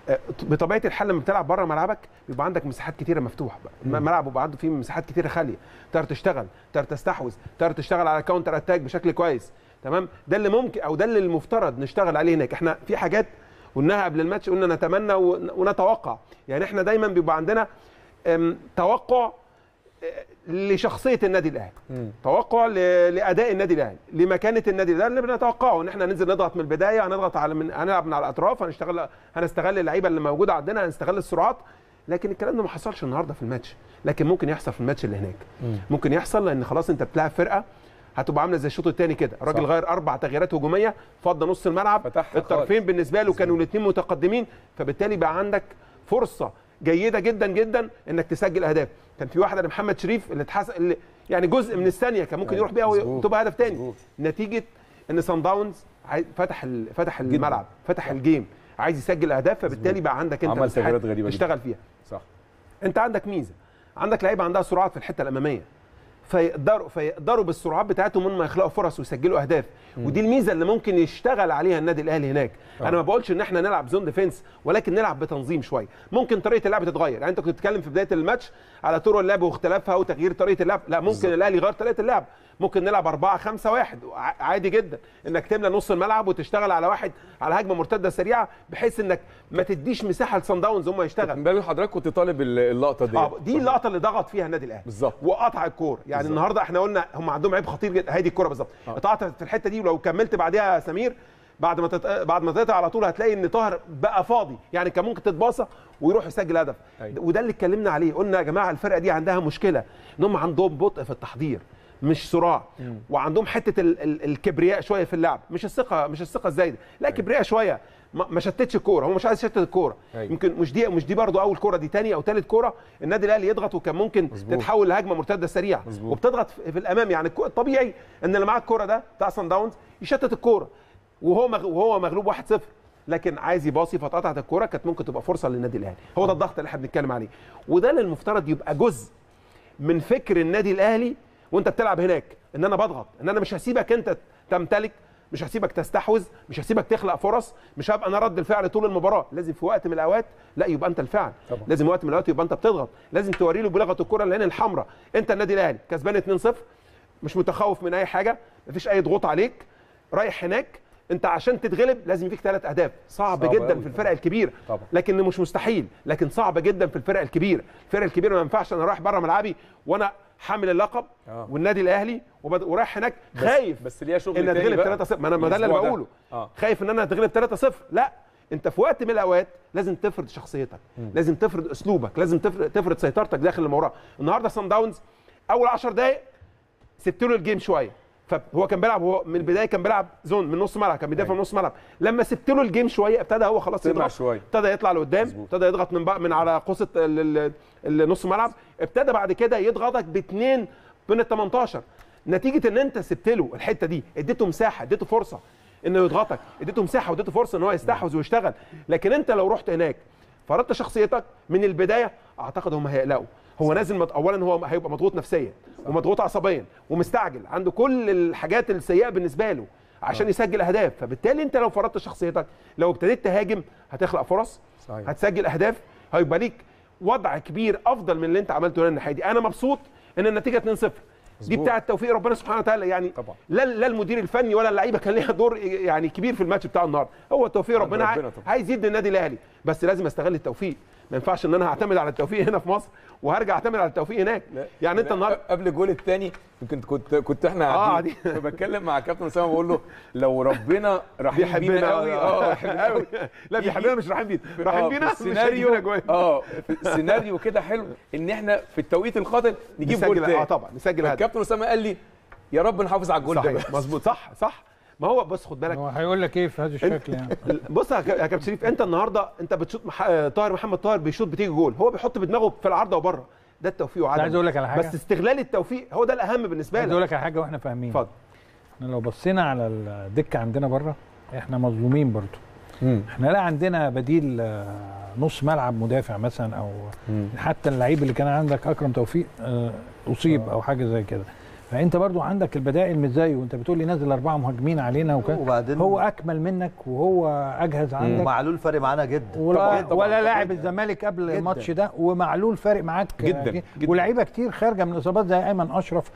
آه، بطبيعه الحال لما بتلعب بره ملعبك بيبقى عندك مساحات كتيره مفتوحه بقى الملعب بيبقى عنده فيه مساحات كتيره خاليه تقدر تشتغل تقدر تستحوذ تقدر تشتغل على كاونتر اتاك بشكل كويس تمام ده اللي ممكن او ده اللي المفترض نشتغل عليه هناك احنا في حاجات قلناها قبل الماتش قلنا نتمنى ون- ونتوقع يعني احنا دايما بيبقى عندنا أم، توقع آه، لشخصيه النادي الاهلي توقع ل- لاداء النادي الاهلي لمكانه النادي ده اللي بنتوقعه ان احنا ننزل نضغط من البدايه هنضغط على من هنلعب من على الاطراف هنشتغل هنستغل اللعيبه اللي موجوده عندنا هنستغل السرعات لكن الكلام ده ما حصلش النهارده في الماتش لكن ممكن يحصل في الماتش اللي هناك ممكن يحصل لان خلاص انت بتلاعب فرقه هتبقى عامله زي الشوط الثاني كده الراجل صح. غير اربع تغييرات هجوميه فضى نص الملعب فتحها الطرفين بالنسبه له كانوا الاثنين متقدمين فبالتالي بقى عندك فرصه جيده جدا جدا انك تسجل اهداف كان في واحده لمحمد شريف اللي اتحس اللي يعني جزء من الثانيه كان ممكن يروح بيها مظبوط. وتبقى هدف تاني مظبوط. نتيجه ان سان داونز عاي- فتح ال- فتح الملعب فتح الجيم عايز يسجل اهداف فبالتالي بقى عندك انت عمل مساحات تغييرات غريبة جدا. تشتغل فيها صح انت عندك ميزه عندك لعيبه عندها سرعات في الحته الاماميه فيقدروا فيقدروا بالسرعات بتاعتهم هم يخلقوا فرص ويسجلوا اهداف ودي الميزه اللي ممكن يشتغل عليها النادي الاهلي هناك انا ما بقولش ان احنا نلعب زون ديفنس ولكن نلعب بتنظيم شويه ممكن طريقه اللعب تتغير يعني انت كنت بتتكلم في بدايه الماتش على طرق اللعب واختلافها وتغيير طريقه اللعب لا ممكن الاهلي يغير طريقه اللعب ممكن نلعب 4 5 1 عادي جدا انك تملى نص الملعب وتشتغل على واحد على هجمه مرتده سريعه بحيث انك ما تديش مساحه لصن داونز هم يشتغل امبارح حضرتك كنت طالب ال- اللقطه دي اه دي اللقطه اللي ضغط فيها النادي الاهلي بالظبط. وقطع الكوره يعني بالظبط. النهارده احنا قلنا هم عندهم عيب خطير جدا هي دي الكوره بالظبط اتقطعت في الحته دي ولو كملت بعديها يا سمير بعد ما تت... بعد ما تقطع على طول هتلاقي ان طاهر بقى فاضي يعني كان ممكن تتباصى ويروح يسجل هدف أيوة. وده اللي اتكلمنا عليه قلنا يا جماعه الفرقه دي عندها مشكله ان هم عندهم بطء في التحضير مش صراع وعندهم حته ال... ال... الكبرياء شويه في اللعب مش الثقه مش الثقه الزايده لا كبرياء شويه ما ما شتتش الكوره هو مش عايز يشتت الكوره أيوة. يمكن مش دي مش دي برضه اول كوره دي تاني او ثالث كوره النادي الاهلي يضغط وكان ممكن مظبوط. تتحول لهجمه مرتده سريعه مظبوط. وبتضغط في في الامام يعني الكو- الطبيعي ان اللي معاه الكوره ده بتاع سان داونز يشتت الكوره وهو مغ... وهو مغلوب 1-0 لكن عايز يباصي فاتقطعت الكوره كانت ممكن تبقى فرصه للنادي الاهلي هو ده الضغط اللي احنا بنتكلم عليه وده اللي المفترض يبقى جزء من فكر النادي الاهلي وانت بتلعب هناك ان انا بضغط ان انا مش هسيبك انت تمتلك مش هسيبك تستحوذ مش هسيبك تخلق فرص مش هبقى انا رد الفعل طول المباراه لازم في وقت من الاوقات لا يبقى انت الفعل طبعا. لازم وقت من الاوقات يبقى انت بتضغط لازم توري له بلغه الكره العين الحمراء انت النادي الاهلي كسبان 2-0 مش متخوف من اي حاجه مفيش اي ضغوط عليك رايح هناك انت عشان تتغلب لازم فيك ثلاث اهداف صعب, صعب جدا أوي في الفرق الكبيره طبعا. لكن مش مستحيل لكن صعب جدا في الفرق الكبيره الفرق الكبيره ما ينفعش انا رايح بره ملعبي وانا حامل اللقب آه. والنادي الاهلي وبد- ورايح هناك بس- خايف بس ليها شغل ان تاني اتغلب بقى 3-0 ما انا ما ده اللي انا الأسبوع ده. بقوله آه. خايف ان انا اتغلب 3-0 لا انت في وقت من الاوقات لازم تفرض شخصيتك لازم تفرض اسلوبك لازم تفرض, تفرض سيطرتك داخل المباراه النهارده سان داونز اول 10 دقائق سبت له الجيم شويه فهو كان بيلعب هو من البدايه كان بيلعب زون من نص ملعب كان بيدافع من نص ملعب لما سبت له الجيم شويه ابتدى هو خلاص سمع يضغط شوية. ابتدى يطلع لقدام مظبوط. ابتدى يضغط من بقى من على قوسه ال- ال- النص ملعب ابتدى بعد كده يضغطك باثنين من ال 18 نتيجه ان انت سبت له الحته دي اديته مساحه اديته فرصه انه يضغطك اديته مساحه واديته فرصه ان هو يستحوذ ويشتغل لكن انت لو رحت هناك فرضت شخصيتك من البدايه اعتقد هم هيقلقوا هو نازل مت... اولا هو هيبقى مضغوط نفسيا ومضغوط عصبيا ومستعجل عنده كل الحاجات السيئه بالنسبه له عشان يسجل اهداف فبالتالي انت لو فرضت شخصيتك لو ابتديت تهاجم هتخلق فرص صحيح. هتسجل اهداف هيبقى ليك وضع كبير افضل من اللي انت عملته هنا الناحيه دي انا مبسوط ان النتيجه 2-0 دي مظبوط. بتاعه توفيق ربنا سبحانه وتعالى يعني طبعا. لا لا المدير الفني ولا اللعيبه كان ليها دور يعني كبير في الماتش بتاع النهارده هو توفيق عند ربنا, ربنا عاي- طبعا. عايز يدي النادي الاهلي بس لازم استغل التوفيق ما ينفعش ان انا هعتمد على التوفيق هنا في مصر وهرجع اعتمد على التوفيق هناك يعني انت النهارده قبل الجول الثاني يمكن كنت كنت احنا آه، قاعدين فبتكلم مع كابتن اسامه بقول له لو ربنا رحيم بيحبنا بينا قوي اه بيحبنا قوي لا بيحبنا مش رايحين بينا في- رايحين آه، بينا في مش السيناريو هيجيبنا جوان. اه في سيناريو كده حلو ان احنا في التوقيت القاتل نجيب جول نسجل تاني اه طبعا نسجل هدف الكابتن اسامه قال لي يا رب نحافظ على الجول ده صحيح بس. مظبوط صح صح ما هو بص خد بالك هو هيقول لك ايه في هذا الشكل يعني بص يا كا- يا كابتن شريف انت النهارده انت بتشوط مح... آه، طاهر محمد طاهر بيشوط بتيجي جول هو بيحط بدماغه في العارضه وبره ده التوفيق وعدم عايز أقول لك على حاجة. بس استغلال التوفيق هو ده الاهم بالنسبه عايز اقول لك لك على حاجه واحنا فاهمين اتفضل احنا لو بصينا على الدكه عندنا بره احنا مظلومين برضو مم. احنا لا عندنا بديل آه، نص ملعب مدافع مثلا او مم. حتى اللعيب اللي كان عندك اكرم توفيق آه، اصيب او حاجه زي كده فانت برضو عندك البدائل مش زيه وانت بتقول لي نازل اربعه مهاجمين علينا وكده وبعدين هو اكمل منك وهو اجهز عندك معلول فارق معانا جدا ولا, طبعاً، ولا طبعاً. لاعب الزمالك قبل جداً. الماتش ده ومعلول فارق معاك جداً، آه، جداً. ولاعيبه كتير خارجه من اصابات زي ايمن اشرف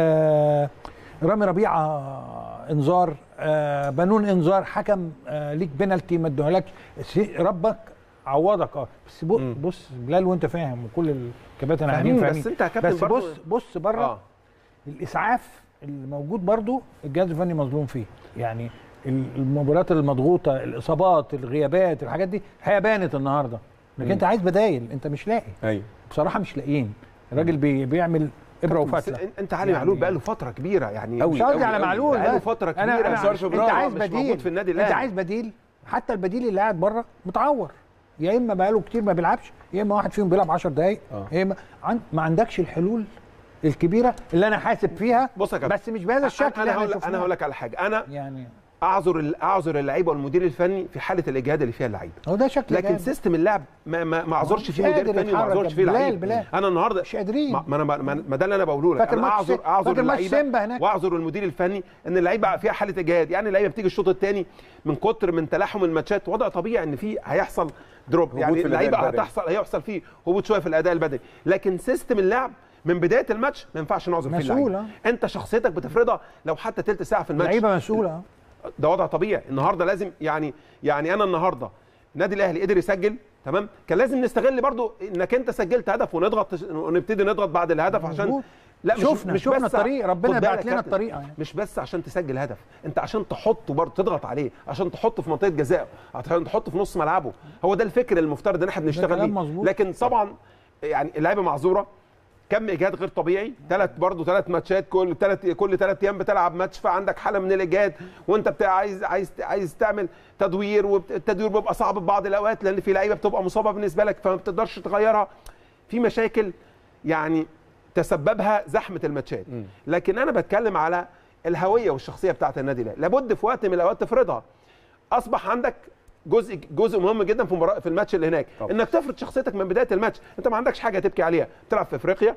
آه رامي ربيعه انذار آه بنون انذار حكم آه ليك بنالتي ما ادوهالكش سي- ربك عوضك اه بس بص, مم. بص بلال وانت فاهم وكل الكباتن عاملين فاهمين، فاهمين بس انت يا كابتن بس برضو- بص بص بره اه الاسعاف اللي موجود برضو الجهاز الفني مظلوم فيه يعني ال- المباريات المضغوطه الاصابات الغيابات الحاجات دي الحقيقه بانت النهارده لكن مم. انت عايز بدايل انت مش لاقي ايوه بصراحه مش لاقيين الراجل بي بيعمل ابره بس وفتله انت علي يعني- معلول بقى له فتره كبيره يعني أوي. مش قصدي أوي، على أوي. معلول بقاله بس. فتره كبيره انا انا شهر انت فبراير عايز مش بديل موجود في النادي انت الاهلي عايز بديل حتى البديل اللي قاعد بره متعور يا اما بقاله كتير ما بيلعبش يا اما واحد فيهم بيلعب 10 دقائق آه. يا اما عن... ما عندكش الحلول الكبيره اللي انا حاسب فيها بص يا كابتن بس مش بهذا الشكل انا اللي هقول شفناه. انا هقول لك على حاجه انا يعني اعذر ال- اعذر اللعيبه والمدير الفني في حاله الاجهاد اللي فيها اللعيبه هو ده شكل لكن جامد. سيستم اللعب ما ما ما اعذرش مش فيه مدير قادر فني وما يتحرك اعذرش يا فيه بلال، لعيب بلال. انا النهارده مش قادرين ما ما انا ما, ما ده اللي انا بقوله لك فاكر انا ماتش اعذر سي- اعذر فاكر ماتش اللعيبه سيمبا هناك؟ واعذر المدير الفني ان اللعيبه فيها حاله اجهاد يعني اللعيبه بتيجي الشوط الثاني من كتر من تلاحم الماتشات وضع طبيعي ان في هيحصل دروب هبوط يعني في الأداء اللعيبه البدني. هتحصل هيحصل فيه هبوط شويه في الاداء البدني لكن سيستم اللعب من بدايه الماتش ما ينفعش نعذر فيه مسؤول، اللعيبه انت شخصيتك بتفرضها لو حتى تلت ساعه في الماتش لعيبه مسؤوله ده وضع طبيعي النهارده لازم يعني يعني انا النهارده النادي الاهلي قدر يسجل تمام كان لازم نستغل برضو انك انت سجلت هدف ونضغط ونبتدي نضغط بعد الهدف عشان مظبوط. لا مش شفنا- مش شفنا بس الطريق، ربنا خد بعت بالك لنا كابتن، الطريقة يعني. مش بس عشان تسجل هدف انت عشان تحطه برضه تضغط عليه عشان تحطه في منطقه جزائه عشان تحطه في نص ملعبه هو ده الفكر المفترض ان احنا بنشتغل كلام بيه مظبوط. لكن طبعا يعني اللعيبه معذوره كم اجهاد غير طبيعي ثلاث برضه ثلاث ماتشات كل ثلاث كل ثلاث ايام بتلعب ماتش فعندك حاله من الاجهاد وانت بتاع عايز عايز عايز تعمل تدوير والتدوير بيبقى صعب في بعض الاوقات لان في لعيبه بتبقى مصابه بالنسبه لك فما بتقدرش تغيرها في مشاكل يعني تسببها زحمه الماتشات لكن انا بتكلم على الهويه والشخصيه بتاعت النادي الاهلي لابد في وقت من الاوقات تفرضها اصبح عندك جزء جزء مهم جدا في مباراة في الماتش اللي هناك طبعا. انك تفرض شخصيتك من بدايه الماتش انت ما عندكش حاجه تبكي عليها بتلعب في افريقيا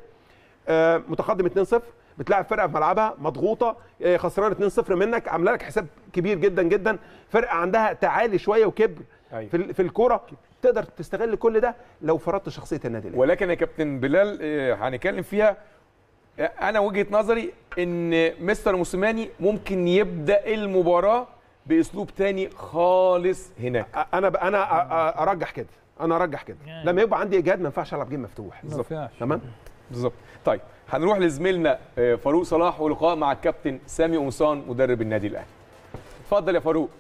آه، متقدم 2-0 بتلاعب فرقه في ملعبها مضغوطه آه، خسران 2-0 منك عامله لك حساب كبير جدا جدا فرقه عندها تعالي شويه وكبر أيوة. في ال- في الكوره تقدر تستغل كل ده لو فرضت شخصيه النادي الاهلي ولكن يا كابتن بلال آه، هنتكلم فيها آه، انا وجهه نظري ان مستر موسيماني ممكن يبدا المباراه باسلوب تاني خالص هناك أ- انا ب- انا أ- أ- ارجح كده انا ارجح كده لما يبقى عندي اجهاد ما ينفعش العب جيم مفتوح ما فيهاش. تمام بالظبط طيب هنروح لزميلنا آه، فاروق صلاح ولقاء مع الكابتن سامي قمصان مدرب النادي الاهلي اتفضل يا فاروق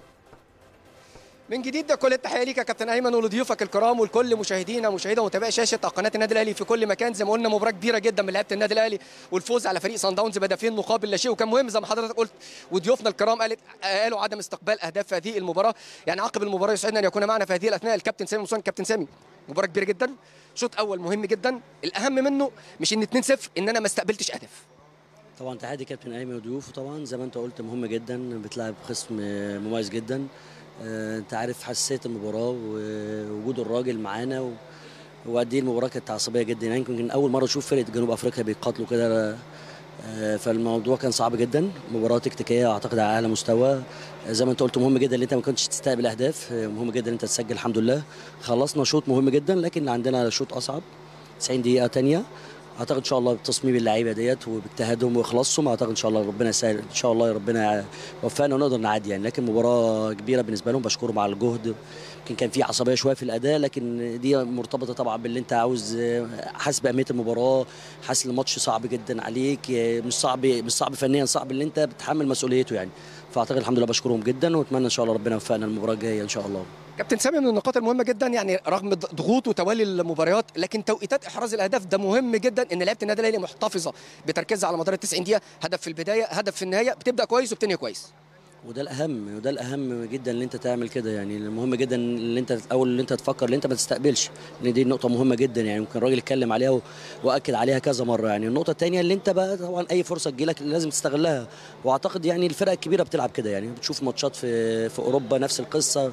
من جديد ده كل التحيه ليك يا كابتن ايمن ولضيوفك الكرام ولكل مشاهدينا مشاهدة ومتابعي شاشه قناه النادي الاهلي في كل مكان زي ما قلنا مباراه كبيره جدا من لعيبه النادي الاهلي والفوز على فريق صن داونز بهدفين مقابل لا شيء وكان مهم زي ما حضرتك قلت وضيوفنا الكرام قالت قالوا عدم استقبال اهداف في هذه المباراه يعني عقب المباراه يسعدنا ان يكون معنا في هذه الاثناء الكابتن سامي مصطفى كابتن سامي مباراه كبيره جدا شوط اول مهم جدا الاهم منه مش ان 2-0 ان انا ما استقبلتش اهداف طبعا تحياتي كابتن ايمن وضيوفه طبعا زي ما انت قلت مهم جدا بتلعب خصم مميز جدا آه، انت عارف حساسيه المباراه ووجود الراجل معانا و- وقد ايه المباراه كانت عصبيه جدا يعني يمكن اول مره اشوف فرقه جنوب افريقيا بيقاتلوا كده آه، فالموضوع كان صعب جدا مباراه تكتيكيه اعتقد على اعلى مستوى آه، زي ما انت قلت مهم جدا ان انت ما كنتش تستقبل اهداف آه، مهم جدا ان انت تسجل الحمد لله خلصنا شوط مهم جدا لكن عندنا شوط اصعب 90 دقيقه تانية اعتقد ان شاء الله بتصميم اللعيبه ديت وباجتهادهم واخلاصهم اعتقد ان شاء الله ربنا يسهل ان شاء الله ربنا يوفقنا ونقدر نعدي يعني لكن مباراه كبيره بالنسبه لهم بشكرهم على الجهد يمكن كان في عصبيه شويه في الاداء لكن دي مرتبطه طبعا باللي انت عاوز حاسس باهميه المباراه حاسس ان الماتش صعب جدا عليك مش صعب مش صعب فنيا صعب اللي انت بتحمل مسؤوليته يعني فاعتقد الحمد لله بشكرهم جدا واتمنى ان شاء الله ربنا يوفقنا المباراه الجايه ان شاء الله كابتن سامي من النقاط المهمه جدا يعني رغم ضغوط وتوالي المباريات لكن توقيتات احراز الاهداف ده مهم جدا ان لعيبه النادي الاهلي محتفظه بتركيزها على مدار ال 90 دقيقه هدف في البدايه هدف في النهايه بتبدا كويس وبتنهي كويس وده الاهم وده الاهم جدا ان انت تعمل كده يعني المهم جدا ان انت اول ان انت تفكر ان انت ما تستقبلش لان دي نقطه مهمه جدا يعني ممكن الراجل يتكلم عليها و- واكد عليها كذا مره يعني النقطه الثانيه اللي انت بقى طبعا اي فرصه تجيلك لازم تستغلها واعتقد يعني الفرق الكبيره بتلعب كده يعني بتشوف ماتشات في في اوروبا نفس القصه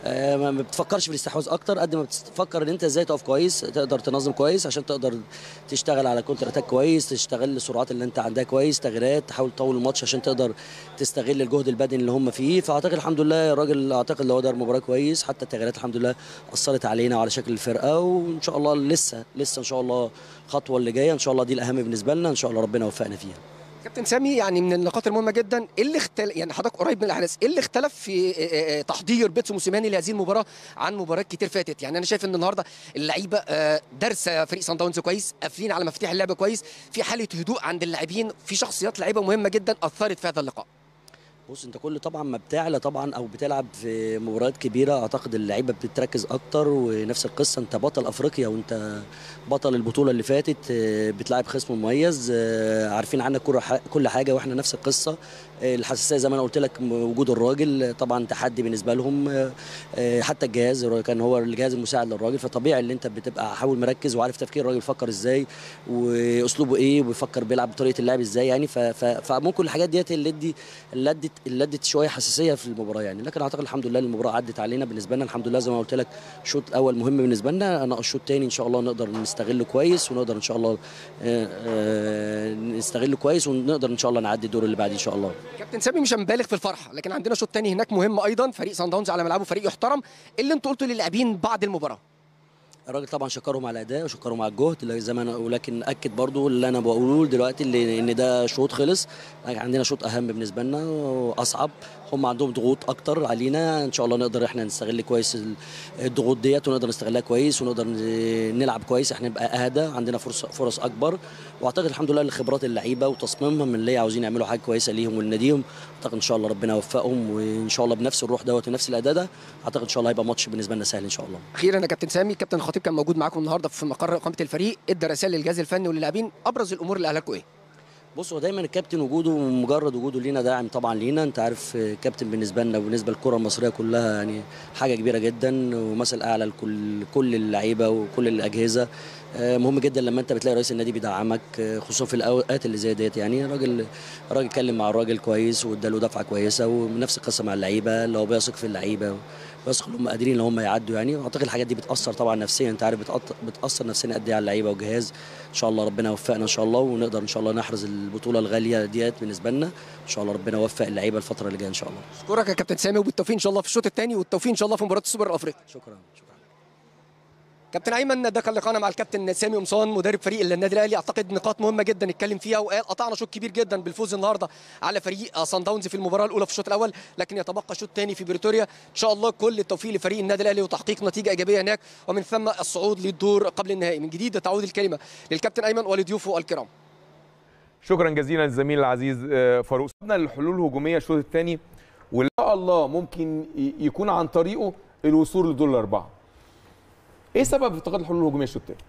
آه، ما ما بتفكرش في الاستحواذ اكتر قد ما بتفكر ان انت ازاي تقف كويس تقدر تنظم كويس عشان تقدر تشتغل على كونتر اتاك كويس تشتغل السرعات اللي انت عندها كويس تغييرات تحاول تطول الماتش عشان تقدر تستغل الجهد البدني اللي هم فيه فاعتقد الحمد لله الراجل اعتقد لو دار مباراه كويس حتى التغييرات الحمد لله اثرت علينا وعلى شكل الفرقه وان شاء الله لسه لسه ان شاء الله خطوه اللي جايه ان شاء الله دي الاهم بالنسبه لنا ان شاء الله ربنا يوفقنا فيها كابتن سامي يعني من النقاط المهمه جدا ايه اللي اختلف يعني حضرتك قريب من الاحداث ايه اللي اختلف في آه، آه، تحضير بيتسو موسيماني لهذه المباراه عن مباريات كتير فاتت يعني انا شايف ان النهارده اللعيبه آه، دارسه فريق سان داونز كويس قافلين على مفاتيح اللعب كويس في حاله هدوء عند اللاعبين في شخصيات لعيبه مهمه جدا اثرت في هذا اللقاء بص انت كل طبعا ما بتعلى طبعا او بتلعب في مباريات كبيره اعتقد اللعيبه بتركز اكتر ونفس القصه انت بطل افريقيا وانت بطل البطوله اللي فاتت اه، بتلعب خصم مميز اه، عارفين عنك كل ح- كل حاجه واحنا نفس القصه اه، الحساسيه زي ما انا قلت لك م- وجود الراجل اه، طبعا تحدي بالنسبه لهم اه، اه، حتى الجهاز كان هو الجهاز المساعد للراجل فطبيعي ان انت بتبقى حاول مركز وعارف تفكير الراجل بيفكر ازاي واسلوبه ايه وبيفكر بيلعب بطريقه اللعب ازاي يعني ف- ف- فممكن الحاجات ديت اللي ادي اللي ادت اللي ادت شويه حساسيه في المباراه يعني لكن اعتقد الحمد لله المباراه عدت علينا بالنسبه لنا الحمد لله زي ما قلت لك شوط اول مهم بالنسبه لنا انا الشوط الثاني ان شاء الله نقدر نستغله كويس ونقدر ان شاء الله آه، آه، نستغله كويس ونقدر ان شاء الله نعدي الدور اللي بعد ان شاء الله كابتن سامي مش هنبالغ في الفرحه لكن عندنا شوط تاني هناك مهم ايضا فريق سان داونز على ملعبه فريق يحترم إيه اللي انتوا قلتوا للاعبين بعد المباراه الراجل طبعا شكرهم على الاداء وشكرهم على الجهد اللي زي ما انا ولكن اكد برضو اللي انا بقوله دلوقتي اللي ان ده شوط خلص عندنا شوط اهم بالنسبه لنا واصعب هم عندهم ضغوط اكتر علينا ان شاء الله نقدر احنا نستغل كويس ال- الضغوط ديت ونقدر نستغلها كويس ونقدر ن- نلعب كويس احنا نبقى اهدى عندنا فرص فرص اكبر واعتقد الحمد لله لخبرات اللعيبه وتصميمهم اللي عاوزين يعملوا حاجه كويسه ليهم ولناديهم اعتقد ان شاء الله ربنا يوفقهم وان شاء الله بنفس الروح دوت ونفس الاداء ده اعتقد ان شاء الله هيبقى ماتش بالنسبه لنا سهل ان شاء الله اخيرا يا كابتن سامي كابتن الخطيب كان موجود معاكم النهارده في مقر اقامه الفريق ادى رسائل للجهاز الفني وللاعبين ابرز الامور اللي قالها لكم ايه بص هو دايما الكابتن وجوده مجرد وجوده لينا داعم طبعا لينا انت عارف آه، كابتن بالنسبه لنا وبالنسبه للكره المصريه كلها يعني حاجه كبيره جدا ومثل اعلى لكل كل اللعيبه وكل الاجهزه آه، مهم جدا لما انت بتلاقي رئيس النادي بيدعمك آه، خصوصا في الاوقات اللي زي ديت يعني الراجل الراجل اتكلم مع الراجل كويس واداله دفعه كويسه ونفس القصه مع اللعيبه اللي هو بيثق في اللعيبه بيثق ان هم قادرين ان هم يعدوا يعني واعتقد الحاجات دي بتاثر طبعا نفسيا انت عارف بتأط- بتاثر نفسيا قد ايه على اللعيبه والجهاز ان شاء الله ربنا يوفقنا ان شاء الله ونقدر ان شاء الله نحرز البطوله الغاليه ديت بالنسبه لنا ان شاء الله ربنا يوفق اللعيبه الفتره اللي جايه ان شاء الله اشكرك يا كابتن سامي وبالتوفيق ان شاء الله في الشوط الثاني والتوفيق ان شاء الله في مباراه السوبر الافريقي شكرا شكرا كابتن ايمن ده كان لقاءنا مع الكابتن سامي قمصان مدرب فريق النادي الاهلي اعتقد نقاط مهمه جدا نتكلم فيها وقال قطعنا شوط كبير جدا بالفوز النهارده على فريق سان داونز في المباراه الاولى في الشوط الاول لكن يتبقى شوط ثاني في بريتوريا ان شاء الله كل التوفيق لفريق النادي الاهلي وتحقيق نتيجه ايجابيه هناك ومن ثم الصعود للدور قبل النهائي من جديد تعود الكلمه للكابتن ايمن ولضيوفه الكرام شكرا جزيلا للزميل العزيز آه، فاروق سيبنا للحلول الهجوميه الشوط الثاني وان شاء الله ممكن ي- يكون عن طريقه الوصول لدور الاربعه ايه سبب افتقاد الحلول الهجوميه الشوط الثاني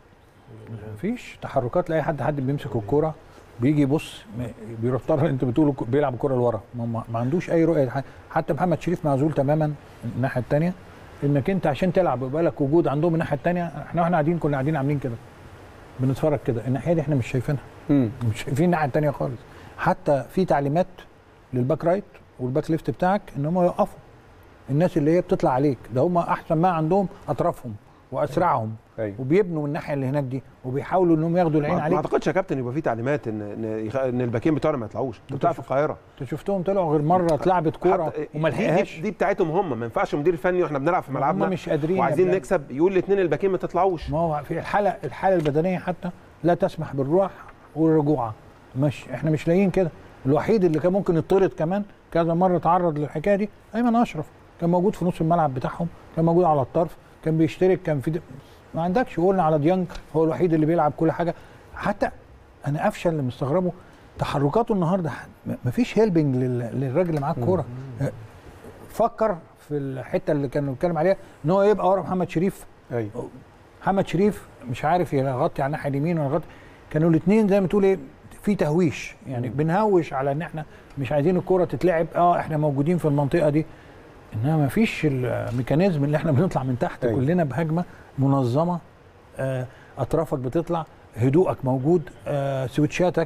مفيش تحركات لاي حد حد بيمسك الكوره بيجي يبص م- بيروح طالع انت بتقول بيلعب الكوره لورا ما, ما- ما عندوش اي رؤيه ح- حتى محمد شريف معزول تماما الناحيه الثانيه انك انت عشان تلعب ويبقى لك وجود عندهم الناحيه الثانيه احنا واحنا قاعدين كنا قاعدين عاملين كده بنتفرج كده الناحيه دي احنا مش شايفينها مش شايفين الناحيه الثانيه خالص حتى في تعليمات للباك رايت والباك ليفت بتاعك ان هم يوقفوا الناس اللي هي بتطلع عليك ده هم احسن ما عندهم اطرافهم واسرعهم أيوة. وبيبنوا من الناحيه اللي هناك دي وبيحاولوا انهم ياخدوا العين ما ما عليك اعتقدش يا كابتن يبقى في تعليمات ان ان يخ- ان الباكين بتوعنا ما يطلعوش انت بتلعب في القاهره انت شفتهم طلعوا غير مره اتلعبت كوره حتى وما دي- دي, لحقهاش دي بتاعتهم هم ما ينفعش مدير فني واحنا بنلعب في ملعبنا هم مش قادرين يا وعايزين بلال. نكسب يقول الاثنين الباكين ما تطلعوش ما هو في الحاله الحاله البدنيه حتى لا تسمح بالروح والرجوع مش احنا مش لاقيين كده الوحيد اللي كان ممكن يطرد كمان كذا مره تعرض للحكايه دي ايمن اشرف كان موجود في نص الملعب بتاعهم كان موجود على الطرف كان بيشترك كان في د... ما عندكش قلنا على ديانج هو الوحيد اللي بيلعب كل حاجه حتى انا افشل اللي مستغربه تحركاته النهارده م- مفيش هيلبنج لل... للراجل اللي معاه الكوره فكر في الحته اللي كانوا بنتكلم عليها ان هو يبقى ورا محمد شريف ايوه محمد شريف مش عارف يغطي على الناحيه اليمين ولا يغطي كانوا الاثنين زي ما تقول ايه في تهويش يعني بنهوش على ان احنا مش عايزين الكوره تتلعب اه احنا موجودين في المنطقه دي انما ما فيش الميكانيزم اللي احنا بنطلع من تحت أيوة. كلنا بهجمه منظمه آه اطرافك بتطلع هدوءك موجود آه سويتشاتك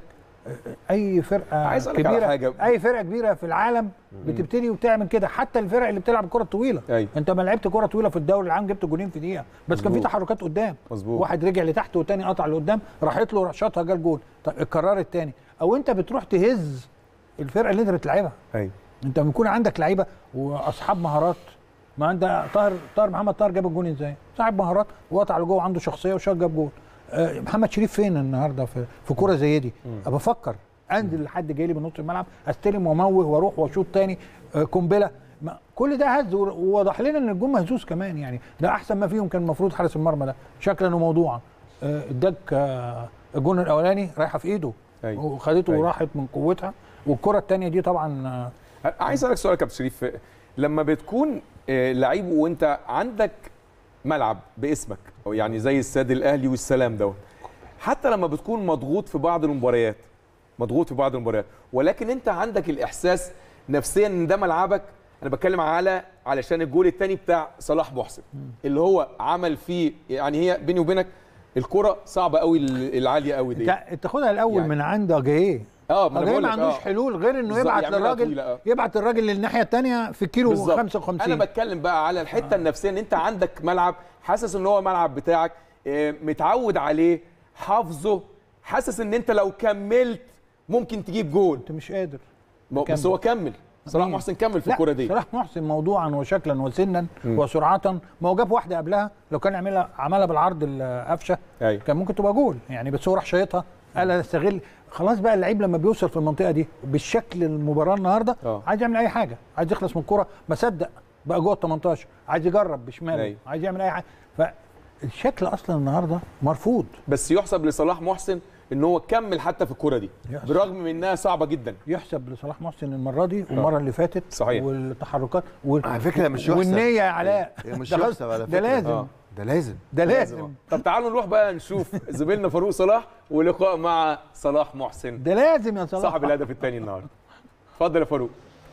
اي فرقه عايز أقول لك على كبيره حاجة. اي فرقه كبيره في العالم بتبتدي وتعمل كده حتى الفرق اللي بتلعب الكره الطويله أيوة. انت ما لعبت كره طويله في الدوري العام جبت جولين في دقيقه بس كان في مظبوط. تحركات قدام مظبوط. واحد رجع لتحت والتاني قطع لقدام راحت له راح شاطها جال جول طب القرار التاني او انت بتروح تهز الفرقه اللي انت بتلعبها ايوه انت لما يكون عندك لعيبه واصحاب مهارات ما عندك طاهر طاهر محمد طاهر جاب الجون ازاي؟ صاحب مهارات وقطع لجوه عنده شخصيه وشاط جاب جول آه، محمد شريف فين النهارده في في كوره زي دي؟ ابقى افكر انزل لحد جاي لي من نص الملعب استلم واموه واروح واشوط تاني آه، قنبله ما- كل ده هز ور- ووضح لنا ان الجون مهزوز كمان يعني ده احسن ما فيهم كان المفروض حارس المرمى ده شكلا وموضوعا آه، اداك آه، الجون الاولاني رايحه في ايده أيوة. وخدته أيوة. وراحت من قوتها والكره الثانيه دي طبعا آه، عايز اسالك سؤال يا كابتن شريف لما بتكون آه، لعيب وانت عندك ملعب باسمك أو يعني زي الساد الاهلي والسلام دوت حتى لما بتكون مضغوط في بعض المباريات مضغوط في بعض المباريات ولكن انت عندك الاحساس نفسيا ان ده ملعبك انا بتكلم على علشان الجول الثاني بتاع صلاح محسن اللي هو عمل فيه يعني هي بيني وبينك الكره صعبه قوي العاليه قوي دي انت تاخدها الاول يعني. من عند اجايه اه ما انا اجايه بقول ما لك عندوش آه. حلول غير انه بالظبط، يبعت يعملها للراجل طويلة، آه. يبعت الراجل للناحيه الثانيه في الكيلو بالظبط. 55 انا بتكلم بقى على الحته آه. النفسيه ان انت عندك ملعب حاسس ان هو ملعب بتاعك آه، متعود عليه حافظه حاسس ان انت لو كملت ممكن تجيب جول انت مش قادر ما- بس كمل. هو كمل صلاح مين؟ محسن كمل في لا الكوره دي صلاح محسن موضوعا وشكلا وسنا وسرعه ما هو جاب واحده قبلها لو كان عملها عملها بالعرض القفشه أيوة. كان ممكن تبقى جول يعني بس هو راح شايطها قال انا استغل خلاص بقى اللعيب لما بيوصل في المنطقه دي بالشكل المباراه النهارده آه. عايز يعمل اي حاجه عايز يخلص من الكوره ما صدق بقى جوه ال 18 عايز يجرب بشماله أيوة. عايز يعمل اي حاجه فالشكل اصلا النهارده مرفوض بس يحسب لصلاح محسن ان هو كمل حتى في الكوره دي يحسب. بالرغم من انها صعبه جدا يحسب لصلاح محسن المره دي والمره اللي فاتت صحيح. والتحركات وال... على فكرة مش يحسب. والنيه يا علاء هي مش ده يحسب على ده فكرة. لازم آه. ده لازم ده لازم طب تعالوا نروح بقى نشوف زميلنا فاروق صلاح ولقاء مع صلاح محسن ده لازم يا صلاح صاحب الهدف الثاني النهارده اتفضل يا فاروق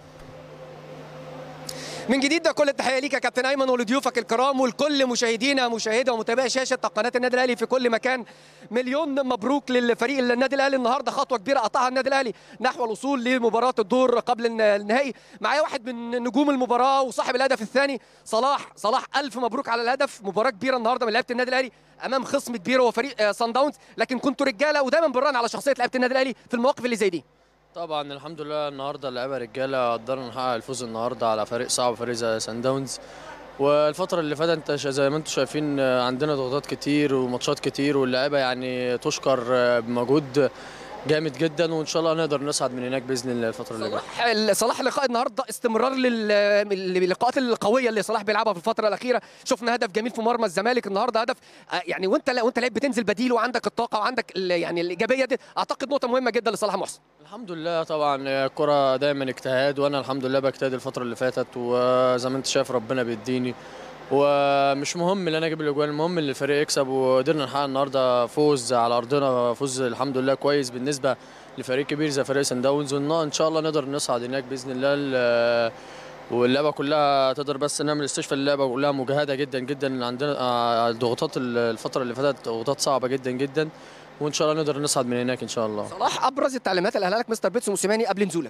من جديد ده كل التحيه ليك يا كابتن ايمن ولضيوفك الكرام ولكل مشاهدينا مشاهده ومتابعي شاشه قناه النادي الاهلي في كل مكان مليون مبروك للفريق النادي الاهلي النهارده خطوه كبيره قطعها النادي الاهلي نحو الوصول لمباراه الدور قبل الن- النهائي معايا واحد من نجوم المباراه وصاحب الهدف الثاني صلاح صلاح الف مبروك على الهدف مباراه كبيره النهارده من لعيبه النادي الاهلي امام خصم كبير هو فريق آه، صن داونز لكن كنتوا رجاله ودايما بران على شخصيه لعيبه النادي الاهلي في المواقف اللي زي دي طبعا الحمد لله النهارده اللعيبه رجاله قدرنا نحقق الفوز النهارده على فريق صعب فريق زي سان داونز والفترة اللي فاتت انت شا- زي ما انتم شايفين آه، عندنا ضغوطات كتير وماتشات كتير واللعيبه يعني تشكر آه، بمجهود جامد جدا وان شاء الله نقدر نصعد من هناك باذن الله الفترة اللي جايه صلاح صلاح لقاء النهارده استمرار لل- للقاءات القويه اللي صلاح بيلعبها في الفتره الاخيره شفنا هدف جميل في مرمى الزمالك النهارده هدف آه، يعني وانت وانت لعيب بتنزل بديل وعندك الطاقه وعندك ال- يعني الايجابيه دي اعتقد نقطه مهمه جدا لصلاح محسن الحمد لله طبعا الكرة دايما اجتهاد وانا الحمد لله بجتهد الفترة اللي فاتت وزي ما انت شايف ربنا بيديني ومش مهم ان انا اجيب الاجوان المهم ان الفريق يكسب وقدرنا نحقق النهارده فوز على ارضنا فوز الحمد لله كويس بالنسبه لفريق كبير زي فريق سان داونز وان شاء الله نقدر نصعد هناك باذن الله ال- واللعبه كلها تقدر بس نعمل استشفاء اللعبه كلها مجهده جدا جدا عندنا آه، الضغوطات الفتره اللي فاتت ضغوطات صعبه جدا جدا وان شاء الله نقدر نصعد من هناك ان شاء الله صلاح ابرز التعليمات اللي قالها لك مستر بيتسو موسيماني قبل نزولك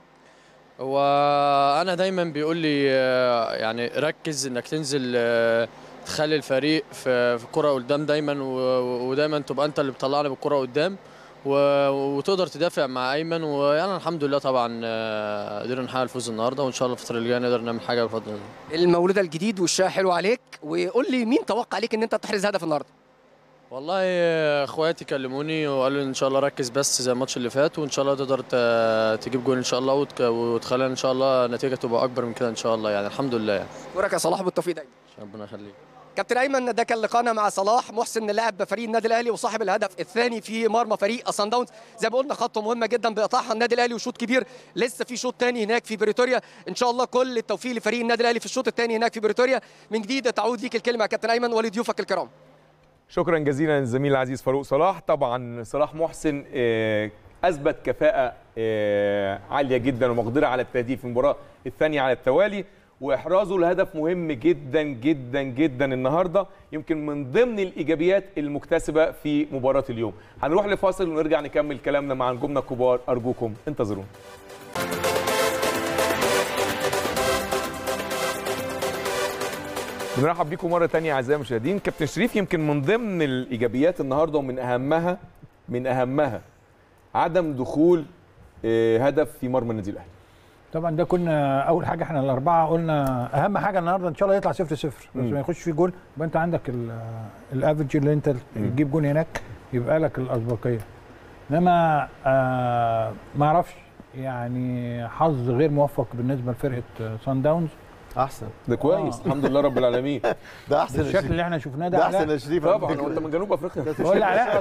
هو انا دايما بيقول لي آه، يعني ركز انك تنزل آه، تخلي الفريق في في الكره قدام دايما و- ودايما تبقى انت اللي بتطلعنا بالكره قدام و- وتقدر تدافع مع ايمن وانا الحمد لله طبعا آه، قدرنا نحقق الفوز النهارده وان شاء الله الفتره اللي جايه نقدر نعمل حاجه الفتره دي المولود الجديد وشها حلو عليك وقول لي مين توقع عليك ان انت تحرز هدف النهارده والله آه، اخواتي كلموني وقالوا لي ان شاء الله ركز بس زي الماتش اللي فات وان شاء الله تقدر ت- تجيب جول ان شاء الله وتك- وتخلينا ان شاء الله النتيجه تبقى اكبر من كده ان شاء الله يعني الحمد لله يعني اشكرك يا صلاح بالتوفيق دايما ربنا يخليك كابتن ايمن ده كان لقاءنا مع صلاح محسن لاعب فريق النادي الاهلي وصاحب الهدف الثاني في مرمى فريق صن داونز زي ما قلنا خطوه مهمه جدا بيقطعها النادي الاهلي وشوط كبير لسه في شوط ثاني هناك في بريتوريا ان شاء الله كل التوفيق لفريق النادي الاهلي في الشوط الثاني هناك في بريتوريا من جديد تعود ليك الكلمه يا كابتن ايمن ولضيوفك الكرام شكرا جزيلا للزميل العزيز فاروق صلاح طبعا صلاح محسن آه، اثبت كفاءه آه، عاليه جدا ومقدره على التهديف في المباراه الثانيه على التوالي واحرازه لهدف مهم جدا جدا جدا النهارده يمكن من ضمن الايجابيات المكتسبه في مباراه اليوم هنروح لفاصل ونرجع نكمل كلامنا مع نجومنا الكبار ارجوكم انتظرونا بنرحب بيكم مره تانية اعزائي المشاهدين كابتن شريف يمكن من ضمن الايجابيات النهارده ومن اهمها من اهمها عدم دخول آه، هدف في مرمى النادي الاهلي طبعا ده كنا اول حاجه احنا الاربعه قلنا اهم حاجه النهارده ان شاء الله يطلع 0 0 بس مم. ما يخش فيه جول يبقى انت عندك ال- الافرج اللي انت تجيب جول هناك يبقى لك الاسبقيه انما آه ما اعرفش يعني حظ غير موفق بالنسبه لفرقه سان داونز احسن ده كويس الحمد لله رب العالمين ده احسن يا الشكل شريف. اللي احنا شفناه ده ده علاء. احسن يا شريف طبعا هو انت من جنوب افريقيا بقول علاء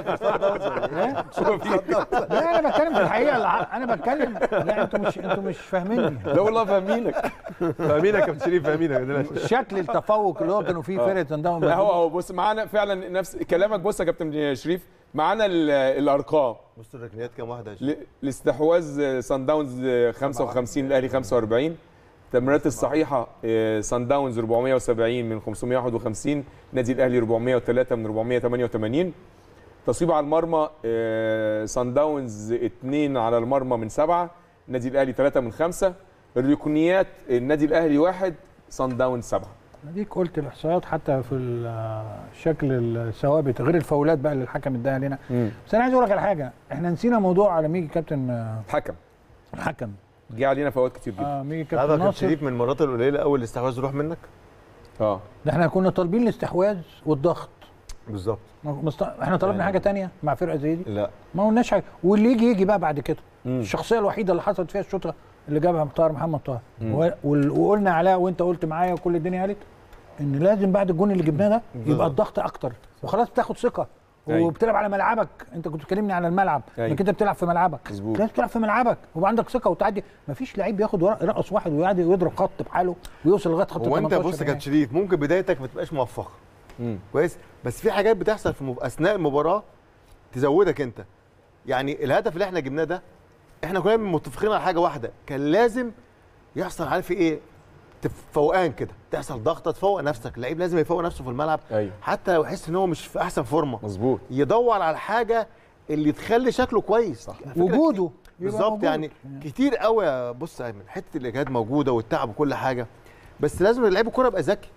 لا انا بتكلم في الحقيقه الع- انا بتكلم لا انتوا مش انتوا مش فاهميني لا والله فاهمينك فاهمينك يا كابتن شريف فاهمينك ما تقلقش. شكل التفوق اللي هو كانوا فيه فرقه سان داونز لا هو هو بص معانا فعلا نفس كلامك بص يا كابتن شريف معانا ال- الارقام بص الركنيات كام واحده يا شريف ل- الاستحواذ سان داونز 55 الاهلي 45 التمريرات الصحيحه آه، سان داونز 470 من 551 نادي الاهلي 403 من 488 تصويب على المرمى آه، سان داونز 2 على المرمى من 7 نادي الاهلي 3 من 5 الركنيات النادي الاهلي 1 سان داونز 7 اديك قلت الاحصائيات حتى في ال- شكل الثوابت غير الفاولات بقى اللي الحكم اداها علينا بس انا عايز اقول لك على حاجه احنا نسينا موضوع على ميجي كابتن آه، حكم الحكم جه علينا فوات كتير جدا اه ميجي هذا كابتن كابتن ناصر شريف من المرات القليله قوي الاستحواذ يروح منك اه ده احنا كنا طالبين الاستحواذ والضغط بالظبط ما- مست... احنا طلبنا يعني- حاجه تانية مع فرقه زي دي لا ما قلناش حاجه واللي يجي يجي بقى بعد كده مم. الشخصيه الوحيده اللي حصلت فيها الشوطه اللي جابها طاهر محمد طاهر مم. و- وال- وقلنا علاء وانت قلت معايا وكل الدنيا قالت ان لازم بعد الجون اللي جبناه ده يبقى بالظبط. الضغط اكتر وخلاص بتاخد ثقه أيوة. وبتلعب على ملعبك انت كنت بتكلمني على الملعب أيوة. انك انت بتلعب في ملعبك مظبوط. لازم تلعب في ملعبك ويبقى عندك ثقه وتعدي مفيش لعيب بياخد ورق يرقص واحد ويقعد يضرب خط بحاله ويوصل لغايه خط هو انت 18 بص يا يعني. كابتن شريف ممكن بدايتك ما تبقاش موفقه مم. كويس بس في حاجات بتحصل في مب... اثناء المباراه تزودك انت يعني الهدف اللي احنا جبناه ده احنا كلنا متفقين على حاجه واحده كان لازم يحصل عارف ايه فوقان كده تحصل ضغطه تفوق نفسك اللعيب لازم يفوق نفسه في الملعب ايوه حتى لو يحس ان هو مش في احسن فورمه مظبوط يدور على الحاجه اللي تخلي شكله كويس صح وجوده يبقى بالظبط موجود. يعني كتير قوي يا بص يا ايمن حته الاجهاد موجوده والتعب وكل حاجه بس لازم لعيب الكوره يبقى ذكي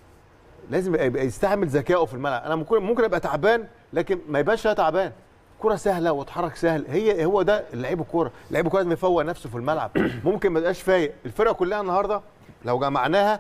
لازم يبقى- يبقى يستعمل ذكائه في الملعب انا ممكن ممكن ابقى تعبان لكن ما يبقاش أنا تعبان كرة سهله واتحرك سهل هي هو ده لعيب الكوره لعيب الكوره لازم يفوق نفسه في الملعب ممكن ما يبقاش فايق الفرقه كلها النهارده لو جمعناها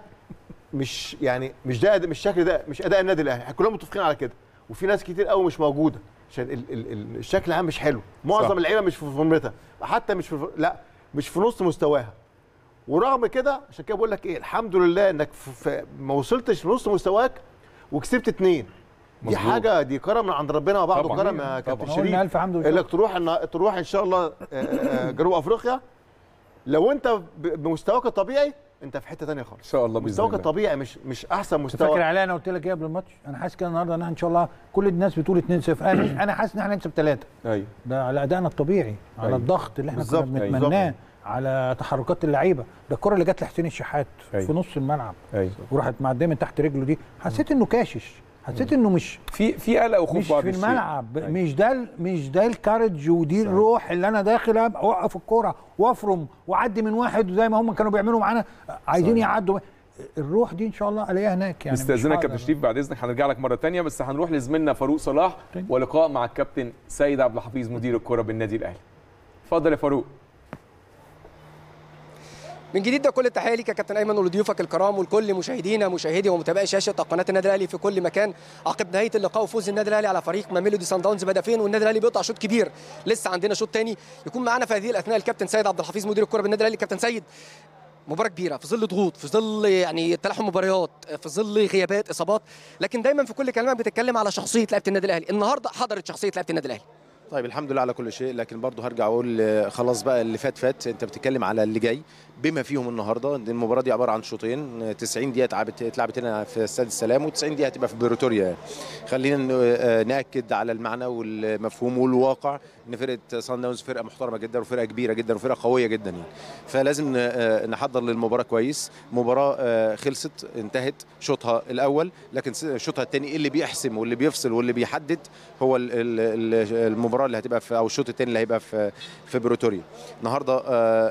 مش يعني مش ده مش الشكل ده مش اداء النادي الاهلي احنا كلنا متفقين على كده وفي ناس كتير قوي مش موجوده عشان ال ال ال الشكل العام مش حلو صح. معظم اللعيبه مش في فورمتها حتى مش في لا مش في نص مستواها ورغم كده عشان كده بقول لك ايه الحمد لله انك في في ما وصلتش لنص مستواك وكسبت اتنين دي مظبوط. حاجه دي كرم من عند ربنا وبعده طبعاً. كرم يا كابتن طبعاً. قلنا شريف الف حمد لله انك تروح إن تروح ان شاء الله آه، آه، جنوب افريقيا لو انت ب- بمستواك الطبيعي انت في حته ثانيه خالص ان شاء الله باذن مستواك الله الطبيعي مش مش احسن انت فاكر مستوى علي انا قلت لك ايه قبل الماتش انا حاسس كده النهارده ان احنا ان شاء الله كل الناس بتقول 2 0 انا انا حاسس ان احنا هنكسب ثلاثه ايوه ده على ادائنا الطبيعي على أيوة. الضغط اللي احنا كنا بالظبط، أيوة. بنتمناه على تحركات اللعيبه ده الكره اللي جت لحسين الشحات أيوة. في نص الملعب ايوه وراحت معديه من تحت رجله دي حسيت انه كاشش حسيت انه مش في في قلق وخوف مش بعض في الشيء. الملعب أيوة. مش ده ال- مش ده الكارج ودي صحيح. الروح اللي انا داخل أبقى اوقف الكوره وافرم واعدي من واحد زي ما هم كانوا بيعملوا معانا عايزين صحيح. يعدوا الروح دي ان شاء الله الاقيها هناك يعني مش نستاذنك هقدر. كابتن شريف بعد اذنك هنرجع لك مره تانية بس هنروح لزميلنا فاروق صلاح طيب. ولقاء مع الكابتن سيد عبد الحفيظ مدير الكره بالنادي الاهلي اتفضل يا فاروق من جديد ده كل التحيه ليك يا كابتن ايمن ولضيوفك الكرام ولكل مشاهدينا مشاهدي ومتابعي شاشه قناه النادي الاهلي في كل مكان عقب نهايه اللقاء وفوز النادي الاهلي على فريق ميلودي سان داونز بهدفين والنادي الاهلي بيقطع شوط كبير لسه عندنا شوط تاني يكون معانا في هذه الاثناء الكابتن سيد عبد الحفيظ مدير الكره بالنادي الاهلي كابتن سيد مباراه كبيره في ظل ضغوط في ظل يعني تلاحم مباريات في ظل غيابات اصابات لكن دايما في كل كلامك بتتكلم على شخصيه لعيبه النادي الاهلي النهارده حضرت شخصيه لعيبه النادي الاهلي طيب الحمد لله على كل شيء لكن برضه هرجع اقول آه، خلاص بقى اللي فات فات انت بتتكلم على اللي جاي بما فيهم النهارده دي المباراه دي عباره عن شوطين آه، 90 دقيقه اتلعبت اتلعبت هنا في استاد السلام و90 دقيقه هتبقى في بريتوريا يعني. خلينا ن- آه، ناكد على المعنى والمفهوم والواقع ان فرقه سان داونز فرقه محترمه جدا وفرقه كبيره جدا وفرقه قويه جدا يعني فلازم ن- آه، نحضر للمباراه كويس مباراه آه، خلصت انتهت شوطها الاول لكن س- شوطها الثاني اللي بيحسم واللي بيفصل واللي بيحدد هو ال- ال- ال- المباراه اللي هتبقى في او الشوط الثاني اللي هيبقى في في بريتوريا النهارده آه،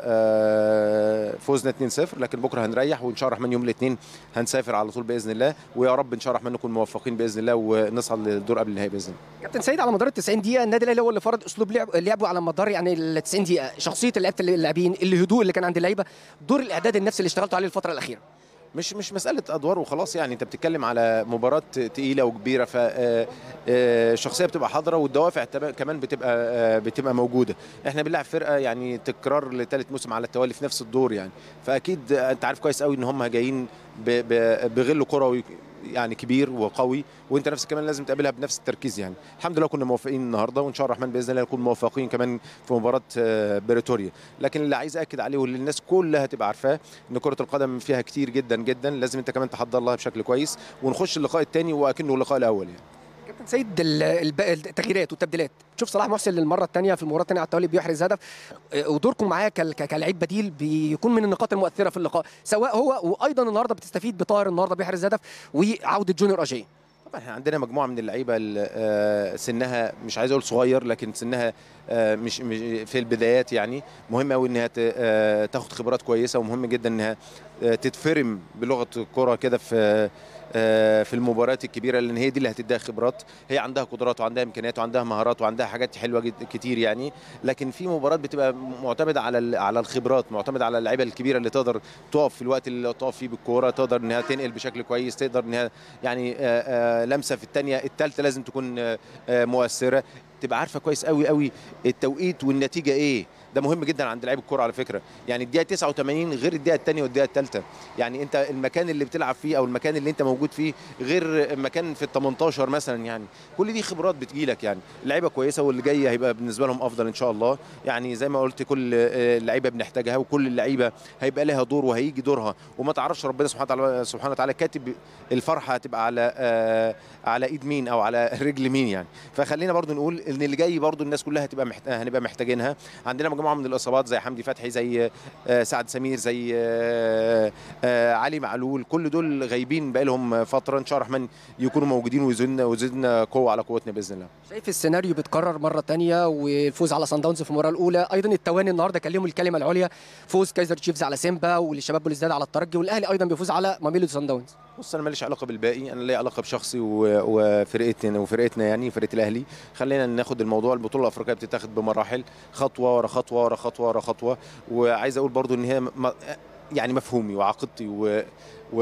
آه، فوزنا 2-0 لكن بكره هنريح وان شاء الله الرحمن يوم الاثنين هنسافر على طول باذن الله ويا رب ان شاء الله الرحمن نكون موفقين باذن الله ونصعد للدور قبل النهائي باذن الله كابتن سيد على مدار ال 90 دقيقه النادي الاهلي هو اللي فرض اسلوب لعب لعبه على مدار يعني ال 90 دقيقه شخصيه لعيبه اللاعبين الهدوء اللي كان عند اللعيبه دور الاعداد النفسي اللي اشتغلتوا عليه الفتره الاخيره مش مش مساله ادوار وخلاص يعني انت بتتكلم على مباراه تقيله وكبيره ف آه، آه، الشخصيه بتبقى حاضره والدوافع تبا- كمان بتبقى آه، بتبقى موجوده احنا بنلعب فرقه يعني تكرار لثالث موسم على التوالي في نفس الدور يعني فاكيد انت عارف كويس قوي ان هم جايين ب- ب- بغل كروي يعني كبير وقوي وانت نفسك كمان لازم تقابلها بنفس التركيز يعني الحمد لله كنا موفقين النهارده وان شاء الله الرحمن باذن الله نكون موفقين كمان في مباراه آه، بريتوريا لكن اللي عايز اكد عليه واللي الناس كلها تبقى عارفاه ان كره القدم فيها كتير جدا جدا لازم انت كمان تحضر لها بشكل كويس ونخش اللقاء الثاني واكنه اللقاء الاول يعني كابتن سيد ال- الب- التغييرات والتبديلات شوف صلاح محسن للمره الثانيه في المباراه الثانيه على التوالي بيحرز هدف آه، ودوركم معاه كال- ك- كلاعب بديل بيكون من النقاط المؤثره في اللقاء سواء هو وايضا النهارده بتستفيد بطاهر النهارده بيحرز هدف وعوده جونيور اجاي طبعا احنا عندنا مجموعه من اللعيبه ال- آه، سنها مش عايز اقول صغير لكن سنها آه، مش مش في البدايات يعني مهم قوي انها ت- آه، تاخد خبرات كويسه ومهم جدا انها آه، تتفرم بلغه الكره كده في آه، في المباريات الكبيره لان هي دي اللي هتديها خبرات هي عندها قدرات وعندها امكانيات وعندها مهارات وعندها حاجات حلوه جد كتير يعني لكن في مباريات بتبقى معتمده على ال- على الخبرات معتمده على اللعيبه الكبيره اللي تقدر تقف في الوقت اللي تقف فيه بالكوره تقدر انها تنقل بشكل كويس تقدر انها يعني آه، آه، لمسه في الثانيه الثالثه لازم تكون آه، آه، مؤثره تبقى عارفه كويس قوي قوي التوقيت والنتيجه ايه ده مهم جدا عند لعيب الكوره على فكره يعني الدقيقه 89 غير الدقيقه الثانيه والدقيقه الثالثه يعني انت المكان اللي بتلعب فيه او المكان اللي انت موجود فيه غير مكان في ال 18 مثلا يعني كل دي خبرات بتجيلك يعني اللعيبه كويسه واللي جاي هيبقى بالنسبه لهم افضل ان شاء الله يعني زي ما قلت كل آه، اللعيبه بنحتاجها وكل اللعيبه هيبقى لها دور وهيجي دورها وما تعرفش ربنا سبحانه وتعالى سبحانه وتعالى كاتب الفرحه هتبقى على آه، على ايد مين او على رجل مين يعني فخلينا برضو نقول ان اللي جاي برضو الناس كلها هتبقى محت... هنبقى محتاجينها عندنا مجموعه من الاصابات زي حمدي فتحي زي آه، سعد سمير زي آه، آه، علي معلول كل دول غايبين بقالهم فتره ان شاء الله الرحمن يكونوا موجودين ويزيدنا ويزيدنا قوه على قوتنا باذن الله شايف السيناريو بيتكرر مره تانية والفوز على سان داونز في المباراه الاولى ايضا التواني النهارده كان لهم الكلمه العليا فوز كايزر تشيفز على سيمبا والشباب بوليزداد على الترجي والاهلي ايضا بيفوز على ماميلودي سان داونز بص انا ماليش علاقه بالباقي انا ليا علاقه بشخصي و- وفرقتنا وفرقتنا يعني فرقه الاهلي خلينا ناخد الموضوع البطوله الافريقيه بتتاخد بمراحل خطوه ورا خطوه ورا خطوه ورا خطوه وعايز اقول برضو ان هي م- يعني مفهومي وعقيدتي و, و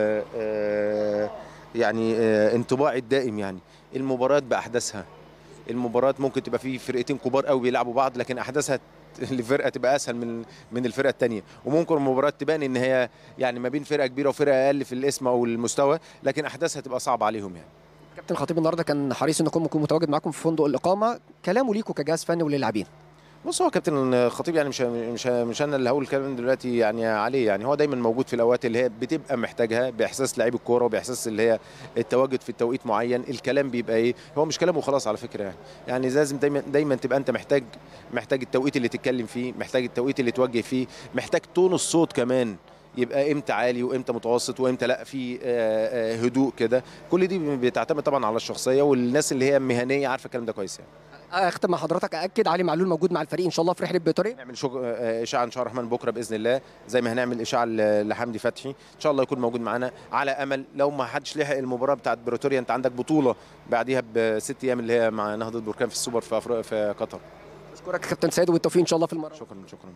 آه، يعني آه، انطباعي الدائم يعني المباريات باحداثها المباريات ممكن تبقى في فرقتين كبار قوي بيلعبوا بعض لكن احداثها لفرقه تبقى اسهل من من الفرقه الثانيه وممكن المباراه تبان ان هي يعني ما بين فرقه كبيره وفرقه اقل في الاسم او المستوى لكن احداثها تبقى صعبه عليهم يعني كابتن خطيب النهارده كان حريص انه يكون يكون متواجد معاكم في فندق الاقامه كلامه ليكم كجهاز فني وللاعبين بص هو كابتن خطيب يعني مش مش مش انا اللي هقول الكلام دلوقتي يعني عليه يعني هو دايما موجود في الاوقات اللي هي بتبقى محتاجها باحساس لعيب الكوره وباحساس اللي هي التواجد في التوقيت معين الكلام بيبقى ايه هو مش كلام وخلاص على فكره يعني يعني لازم دايما دايما تبقى انت محتاج محتاج التوقيت اللي تتكلم فيه محتاج التوقيت اللي توجه فيه محتاج تون الصوت كمان يبقى امتى عالي وامتى متوسط وامتى لا في آه، آه، هدوء كده كل دي بتعتمد طبعا على الشخصيه والناس اللي هي مهنيه عارفه الكلام ده كويس يعني اختم مع حضرتك اكد علي معلول موجود مع الفريق ان شاء الله في رحله فيتوريا نعمل شغل آه، اشاعه ان شاء الله الرحمن بكره باذن الله زي ما هنعمل اشاعه ل- لحمدي فتحي ان شاء الله يكون موجود معانا على امل لو ما حدش لحق المباراه بتاعت بريتوريا انت عندك بطوله بعديها بست ايام اللي هي مع نهضه بركان في السوبر في أفريقيا في قطر اشكرك يا كابتن سيد والتوفيق ان شاء الله في المره شكرا شكرا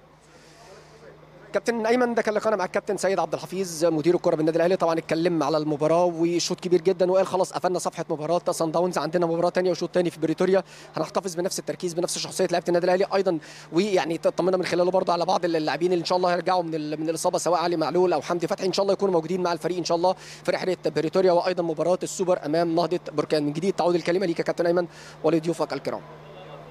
كابتن ايمن ده كان لقانا مع الكابتن سيد عبد الحفيظ مدير الكره بالنادي الاهلي طبعا اتكلم على المباراه وشوط كبير جدا وقال خلاص قفلنا صفحه مباراه سان داونز عندنا مباراه ثانيه وشوط ثاني في بريتوريا هنحتفظ بنفس التركيز بنفس شخصيه لعيبه النادي الاهلي ايضا ويعني طمنا من خلاله برضه على بعض اللاعبين اللي ان شاء الله هيرجعوا من ال- من الاصابه سواء علي معلول او حمدي فتحي ان شاء الله يكونوا موجودين مع الفريق ان شاء الله في رحله بريتوريا وايضا مباراه السوبر امام نهضه بركان من جديد تعود الكلمه ليك يا كابتن ايمن ولضيوفك الكرام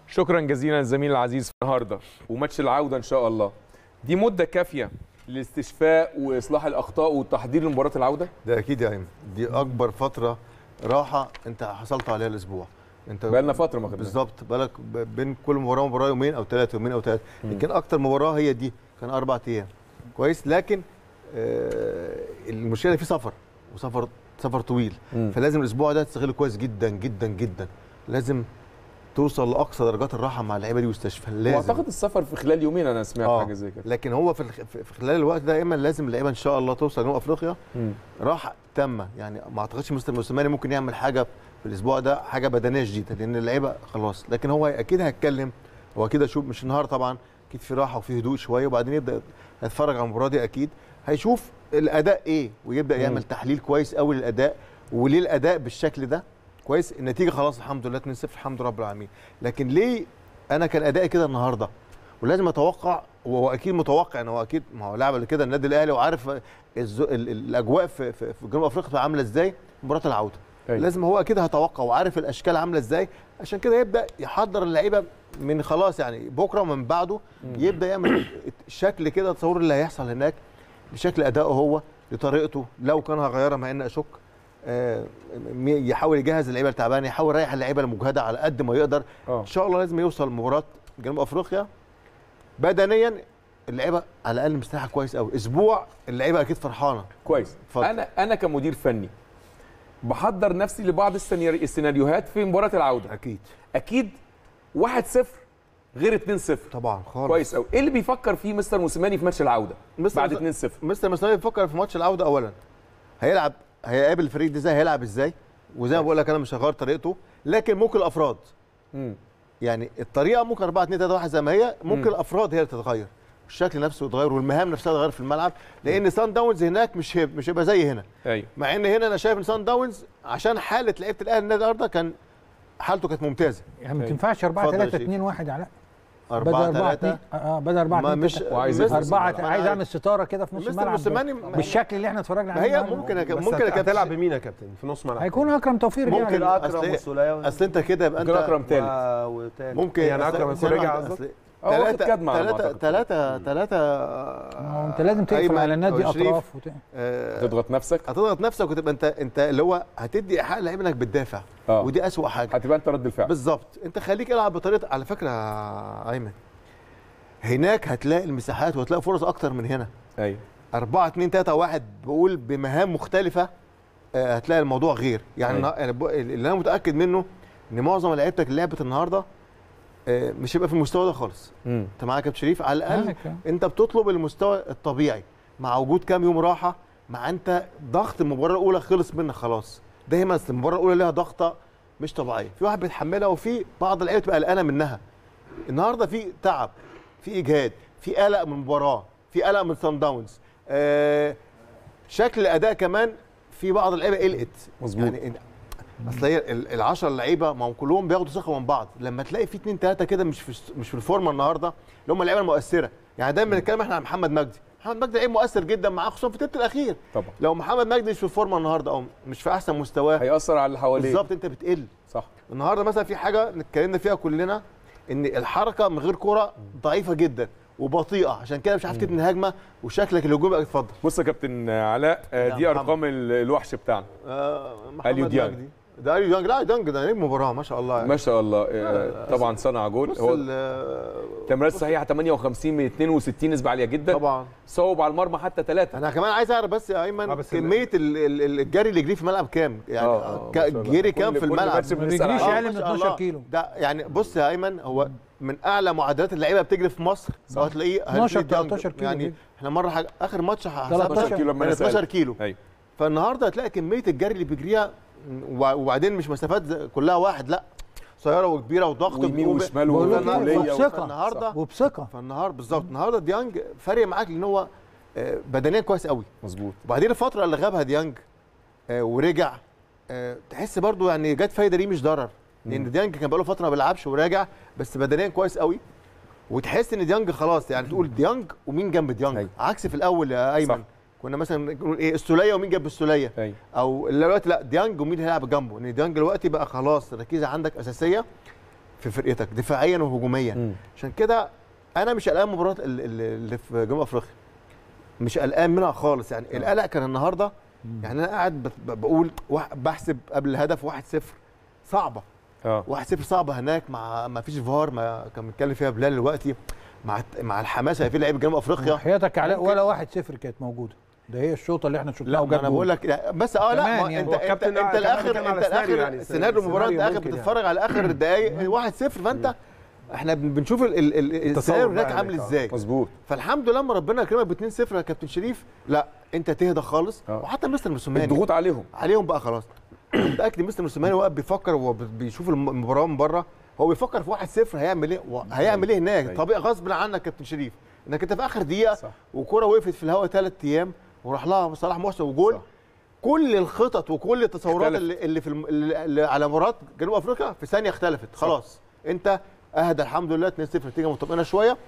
شكرا جزيلا للزميل العزيز في النهارده وماتش العوده ان شاء الله دي مده كافيه للاستشفاء واصلاح الاخطاء والتحضير لمباراه العوده ده اكيد يا ايمن دي اكبر فتره راحه انت حصلت عليها الاسبوع انت بقالنا فتره ما خدناش بالظبط بالك ب- بين كل مباراه ومباراه يومين او ثلاثه يومين او ثلاثه يمكن اكتر مباراه هي دي كان اربع ايام كويس لكن آه المشكله في سفر وسفر سفر طويل مم. فلازم الاسبوع ده تستغله كويس جدا جدا جدا لازم توصل لاقصى درجات الراحه مع اللعيبه دي واستشفاء لازم واعتقد السفر في خلال يومين انا سمعت آه. حاجه زي كده لكن هو في الخ- في في خلال الوقت ده يا اما لازم اللعيبه ان شاء الله توصل جنوب افريقيا مم. راحه تامه يعني ما اعتقدش مستر موسيماني ممكن يعمل حاجه في الاسبوع ده حاجه بدنيه جديده لان اللعيبه خلاص لكن هو اكيد هيتكلم هو اكيد اشوف مش النهارده طبعا اكيد في راحه وفي هدوء شويه وبعدين يبدا يتفرج على المباراه دي اكيد هيشوف الاداء ايه ويبدا يعمل تحليل كويس قوي للاداء وليه الاداء بالشكل ده كويس النتيجه خلاص الحمد لله 2-0 الحمد لله رب العالمين لكن ليه انا كان ادائي كده النهارده ولازم اتوقع وهو اكيد متوقع ان هو اكيد ما هو لاعب قبل كده النادي الاهلي وعارف الز... ال... ال- الاجواء في في, في جنوب افريقيا بتبقى عامله ازاي مباراه العوده أيوة. لازم هو اكيد هيتوقع وعارف الاشكال عامله ازاي عشان كده يبدا يحضر اللعيبه من خلاص يعني بكره ومن بعده يبدا يعمل شكل كده تصور اللي هيحصل هناك بشكل ادائه هو لطريقته لو كان هيغيرها مع ان اشك آه، م- يحاول يجهز اللعيبه التعبانه يحاول يريح اللعيبه المجهده على قد ما يقدر اه ان شاء الله لازم يوصل مباراه جنوب افريقيا بدنيا اللعيبه على الاقل مستريحه كويس قوي اسبوع اللعيبه اكيد فرحانه كويس اتفضل. انا انا كمدير فني بحضر نفسي لبعض السيناري- السيناريوهات في مباراه العوده اكيد اكيد 1-0 غير 2-0 طبعا خالص كويس قوي ايه اللي بيفكر فيه مستر موسيماني في ماتش العوده مستر بعد موس- 2-0 مستر مسلم بيفكر في ماتش العوده اولا هيلعب هيقابل الفريق ده ازاي هيلعب ازاي وزي ما بقول لك انا مش هغير طريقته لكن ممكن الافراد مم. يعني الطريقه ممكن 4 2 3 1 زي ما هي ممكن الافراد هي اللي تتغير الشكل نفسه يتغير والمهام نفسها تتغير في الملعب لان سان داونز هناك مش هيب مش هيبقى زي هنا ايوه مع ان هنا انا شايف ان سان داونز عشان حاله لعيبه الاهلي النادي النهارده كان حالته كانت ممتازه يعني ما تنفعش 4 اتفضل يا 3 شريف. 2 1 علاء 4 بدل 4 2 3 اه بدل 4 ما 2 مش وعايز مستر- يفوز. أربعة ما عايز أنا اعمل ستاره كده في نص مستر الملعب موسيماني بالشكل اللي احنا اتفرجنا ما عليه هي النهاردة. ممكن أك- بس ممكن يا كابتن هتلعب بمين يا كابتن في نص ملعب هيكون اكرم توفيق ممكن يعني أصل اكرم إيه؟ والسوليه اصل انت كده يبقى انت ممكن اكرم ثالث و- وتاني ممكن يعني أصل- أكرم يكون ثانية رجع واحدة، قصدك؟ أصل هو واخد ثلاثة كدمة على ما ثلاثة أعتقد. ثلاثة ثلاثة ما هو انت لازم تقفل أيمن على النادي أو شريف. اطراف وت... آه، تضغط نفسك هتضغط نفسك وتبقى انت انت اللي هو هتدي ايحاء لعيب انك بتدافع اه ودي اسوأ حاجه هتبقى انت رد الفعل بالظبط انت خليك العب بطريقه على فكره يا ايمن هناك هتلاقي المساحات وهتلاقي فرص اكتر من هنا ايوه 4 2 3 1 بقول بمهام مختلفه آه، هتلاقي الموضوع غير يعني أيوة. النا- يعني ب- اللي انا متاكد منه ان معظم لعيبتك اللي لعبت النهارده آه، مش هيبقى في المستوى ده خالص امم انت معاك يا كابتن شريف على الاقل معاك، آه. انت بتطلب المستوى الطبيعي مع وجود كام يوم راحه مع انت ضغط المباراه الاولى خلص منك خلاص دايما أصل المباراه الاولى ليها ضغطه مش طبيعيه في واحد بيتحملها وفي بعض اللعيبه بتبقى قلقانه منها النهارده في تعب في اجهاد في قلق من المباراه في قلق من سان داونز آه شكل الاداء كمان في بعض اللعيبه قلقت مظبوط. يعني إن- اصل هي ال- العشرة لعيبه ما هم كلهم بياخدوا ثقه من بعض لما تلاقي في اثنين ثلاثه كده مش في مش في الفورمه النهارده اللي هم اللعيبه المؤثره يعني دايما بنتكلم احنا عن محمد مجدي محمد مجدي لعيب مؤثر جدا معاه خصوصا في التلت الاخير طبعا لو محمد مجدي مش في الفورمه النهارده او مش في احسن مستواه هيأثر على اللي حواليه بالظبط انت بتقل صح النهارده مثلا في حاجه اتكلمنا فيها كلنا ان الحركه من غير كوره ضعيفه جدا وبطيئه عشان كده مش عارف تبني هجمه وشكلك الهجومي اتفضل بص يا كابتن علاء آه، يا دي محمد. ارقام ال- الوحش بتاعنا آه أليو ديانج. مجدي. ده اليو ديانج لا ديانج ده نجم مباراه ما شاء الله يعني. ما شاء الله آه، طبعا صنع جول بص هو ال- تمريرات صحيحه 58 من 62 نسبه عاليه جدا طبعا صوب على المرمى حتى ثلاثه انا كمان عايز اعرف بس يا آه، ايمن بس كميه ال- ال- ال- الجري اللي يجري في الملعب كام يعني آه، آه، ك- ما شاء الله. جري كام كل- في كل الملعب ماتش ما بنسأل بيجريش عليه. اقل ما من شاء 12 الله. كيلو ده يعني بص يا ايمن هو من اعلى معدلات اللعيبه بتجري في مصر صح. وهتلاقيه 12 هتلاقيه ديانج. 13 كيلو يعني بيجري. احنا مره حاجة اخر ماتش حسبنا 13 كيلو لما كان أنا 12 سألت. كيلو ايوه فالنهارده هتلاقي كميه الجري اللي بيجريها وع- وبعدين مش مسافات زي- كلها واحد لا قصيره وكبيره وضغط ويمين وب- وشمال بقول لك فالنهار- إيه، وطولية وبثقة. فالنهارده وبثقه فالنهارده بالظبط النهارده ديانج فارق معاك لان هو آه، بدنيا كويس قوي مظبوط وبعدين الفتره اللي غابها ديانج آه، ورجع آه، تحس برضو يعني جت فايده ليه مش ضرر لان ديانج كان بقاله فتره ما بيلعبش وراجع بس بدنيا كويس قوي وتحس ان ديانج خلاص يعني تقول ديانج ومين جنب ديانج أيوة. عكس في الاول يا ايمن صح. كنا مثلا نقول ايه السوليه ومين جنب السوليه ايوه او دلوقتي لا ديانج ومين هيلعب جنبه ان ديانج دلوقتي بقى خلاص الركيزه عندك اساسيه في فرقتك دفاعيا وهجوميا مم. عشان كده انا مش قلقان من المباراه ال- ال- اللي في جنوب افريقيا مش قلقان منها خالص يعني القلق كان النهارده يعني انا قاعد بت- ب- بقول واحد- بحسب قبل الهدف 1-0 صعبه اه 1-0 صعبه هناك مع ما فيش فار ما كان بيتكلم فيها بلال دلوقتي مع مع الحماسه في لعيبه جنوب افريقيا حياتك علاء ممكن- ولا واحد صفر كانت موجوده ده هي الشوطه اللي احنا شفناها لا ما وجاب انا جول. بقول لك لا، بس اه لا كمان ما يعني. انت هو انت الكابتن انت كمان الاخر بيتكلم على انت سيناريو الاخر يعني، سيناريو المباراه انت سيناريو اخر ممكن بتتفرج على اخر الدقائق 1-0 فانت احنا بن- بنشوف ال- ال- ال- السيناريو هناك بقى عامل هناك، آه. ازاي مظبوط فالحمد لله لما ربنا يكرمك ب 2-0 يا كابتن شريف لا انت تهدى خالص آه. وحتى مستر موسوماني الضغوط عليهم عليهم بقى خلاص أنا متاكد ان مستر موسوماني واقف بيفكر وهو بي- بيشوف الم- المباراه من بره هو بيفكر في 1-0 هيعمل ايه و- هيعمل ايه هناك أيوة. طبيعي غصب عنك يا كابتن شريف انك انت في اخر دقيقه صح. وكره وقفت في الهواء ثلاث ايام وراح لها صلاح محسن وجول صح. كل الخطط وكل التصورات اختلفت. اللي, اللي في الم... اللي اللي على مباراه جنوب افريقيا في ثانيه اختلفت خلاص انت اهدى الحمد لله 2-0 نتيجه مطمئنه شويه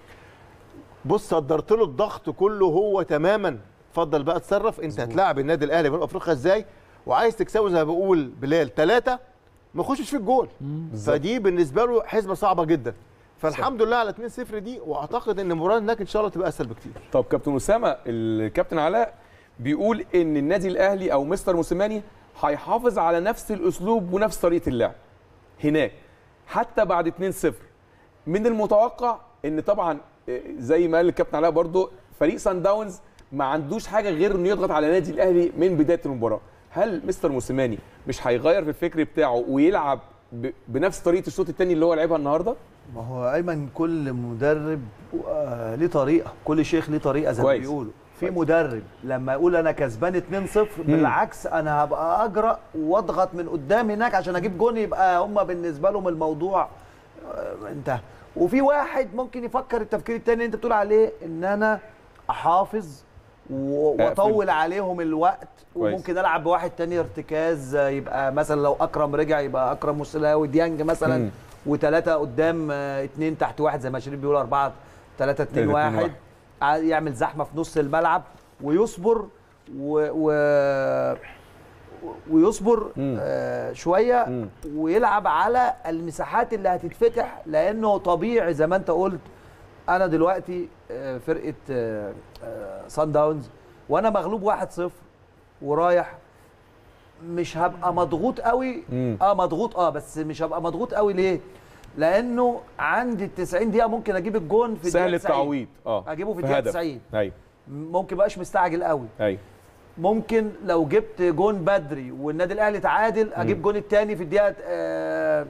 بص صدرت له الضغط كله هو تماما اتفضل بقى اتصرف انت هتلاعب النادي الاهلي جنوب افريقيا ازاي وعايز تكسبه زي ما بقول بلال ثلاثه ما يخشش فيك جول فدي بالنسبه له حسبه صعبه جدا فالحمد لله على 2-0 دي واعتقد ان المباراه هناك ان شاء الله تبقى اسهل بكتير طب كابتن اسامه الكابتن علاء بيقول ان النادي الاهلي او مستر موسيماني هيحافظ على نفس الاسلوب ونفس طريقه اللعب هناك حتى بعد 2-0 من المتوقع ان طبعا آه، زي ما قال الكابتن علاء برضو فريق سان داونز ما عندوش حاجه غير انه يضغط على النادي الاهلي من بدايه المباراه هل مستر موسيماني مش هيغير في الفكر بتاعه ويلعب ب- بنفس طريقه الشوط الثاني اللي هو لعبها النهارده ما هو ايمن كل مدرب آه، ليه طريقه كل شيخ ليه طريقه زي ما كويس. بيقولوا في مدرب لما يقول انا كسبان 2-0 بالعكس انا هبقى اجرأ واضغط من قدام هناك عشان اجيب جون يبقى هم بالنسبه لهم الموضوع آه، انتهى وفي واحد ممكن يفكر التفكير التاني اللي انت بتقول عليه ان انا احافظ و- أقفل. واطول عليهم الوقت كويس. وممكن العب بواحد تاني ارتكاز آه، يبقى مثلا لو اكرم رجع يبقى اكرم مسلاوي ديانج مثلا مم. وثلاثه قدام آه، اتنين تحت واحد زي ما شريف بيقول اربعه ثلاثه اتنين تلاتة، اتنين واحد ع- يعمل زحمه في نص الملعب ويصبر و, و ويصبر مم. آه شويه مم. ويلعب على المساحات اللي هتتفتح لانه طبيعي زي ما انت قلت انا دلوقتي آه، فرقه آه، آه، سان داونز وانا مغلوب 1-0 ورايح مش هبقى مضغوط قوي مم. اه مضغوط اه بس مش هبقى مضغوط قوي ليه لانه عندي ال 90 دقيقه ممكن اجيب الجون في سهل الدقيقة 90. التعويض اه اجيبه في الدقيقه هدف. 90 ايوه ممكن بقاش مستعجل قوي ايوه ممكن لو جبت جون بدري والنادي الاهلي تعادل اجيب جون الثاني في الدقيقه آه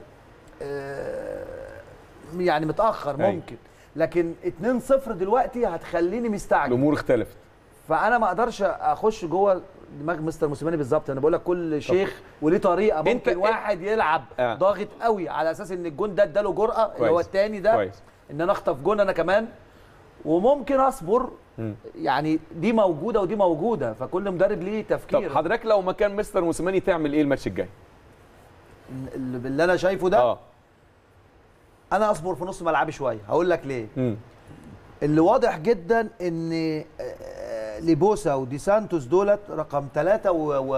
آه يعني متاخر أيوة. ممكن لكن 2-0 دلوقتي هتخليني مستعجل الامور اختلفت فانا ما اقدرش اخش جوه دماغ مستر موسيماني بالظبط انا بقول لك كل شيخ وليه طريقه ممكن أنت- واحد يلعب آه. ضاغط قوي على اساس ان الجون ده اداله جرأه اللي هو كويس. الثاني ده كويس ان انا اخطف جون انا كمان وممكن اصبر مم. يعني دي موجوده ودي موجوده فكل مدرب ليه طب تفكير حضرتك لو مكان مستر موسيماني تعمل ايه الماتش الجاي؟ اللي اللي انا شايفه ده اه انا اصبر في نص ملعبي شويه هقول لك ليه مم. اللي واضح جدا ان آه، ليبوسا ودي سانتوس دولت رقم ثلاثة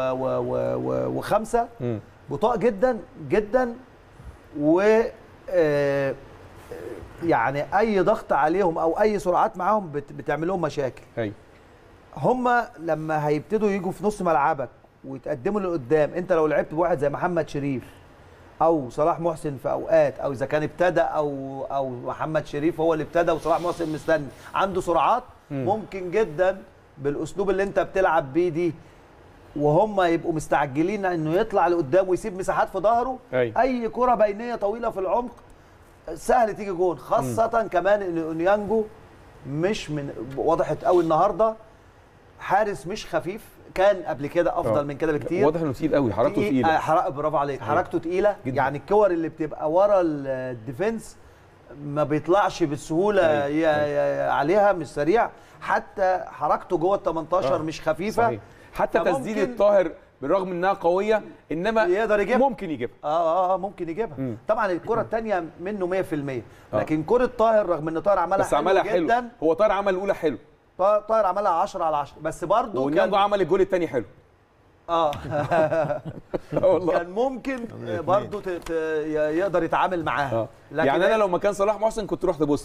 وخمسة مم. بطاء جدا جدا و آه، يعني اي ضغط عليهم او اي سرعات معاهم بت- بتعمل لهم مشاكل ايوه هم لما هيبتدوا يجوا في نص ملعبك ويتقدموا لقدام انت لو لعبت بواحد زي محمد شريف او صلاح محسن في اوقات او اذا كان ابتدى او او محمد شريف هو اللي ابتدى وصلاح محسن مستني عنده سرعات مم. ممكن جدا بالاسلوب اللي انت بتلعب بيه دي وهم يبقوا مستعجلين انه يطلع لقدام ويسيب مساحات في ظهره أيوة. اي كره بينيه طويله في العمق سهل تيجي جون خاصه كمان ان اونيانجو مش من وضحت قوي النهارده حارس مش خفيف كان قبل كده افضل آه. من كده بكتير واضح انه تقيل قوي حركته تقيل- تقيله آه، حرق برافو عليك حركته تقيله جداً. يعني الكور اللي بتبقى ورا ال- الديفنس ما بيطلعش بالسهوله أيوة. ي- ي- عليها مش سريع حتى حركته جوه ال 18 آه. مش خفيفه صحيح حتى فممكن- تسديد الطاهر بالرغم انها قويه انما يقدر يجيبها. ممكن يجيبها اه اه, آه ممكن يجيبها مم. طبعا الكره الثانيه منه 100% آه. لكن كره طاهر رغم ان طاهر عملها بس عملها حلو جدا هو طاهر عمل الاولى حلو طاهر طاهر عملها 10 على 10 بس برضه ونيانجو عمل الجول الثاني حلو اه والله كان ممكن برضه ت- ت- ي- يقدر يتعامل معاها آه. لكن يعني انا لو مكان صلاح محسن كنت رحت بوسط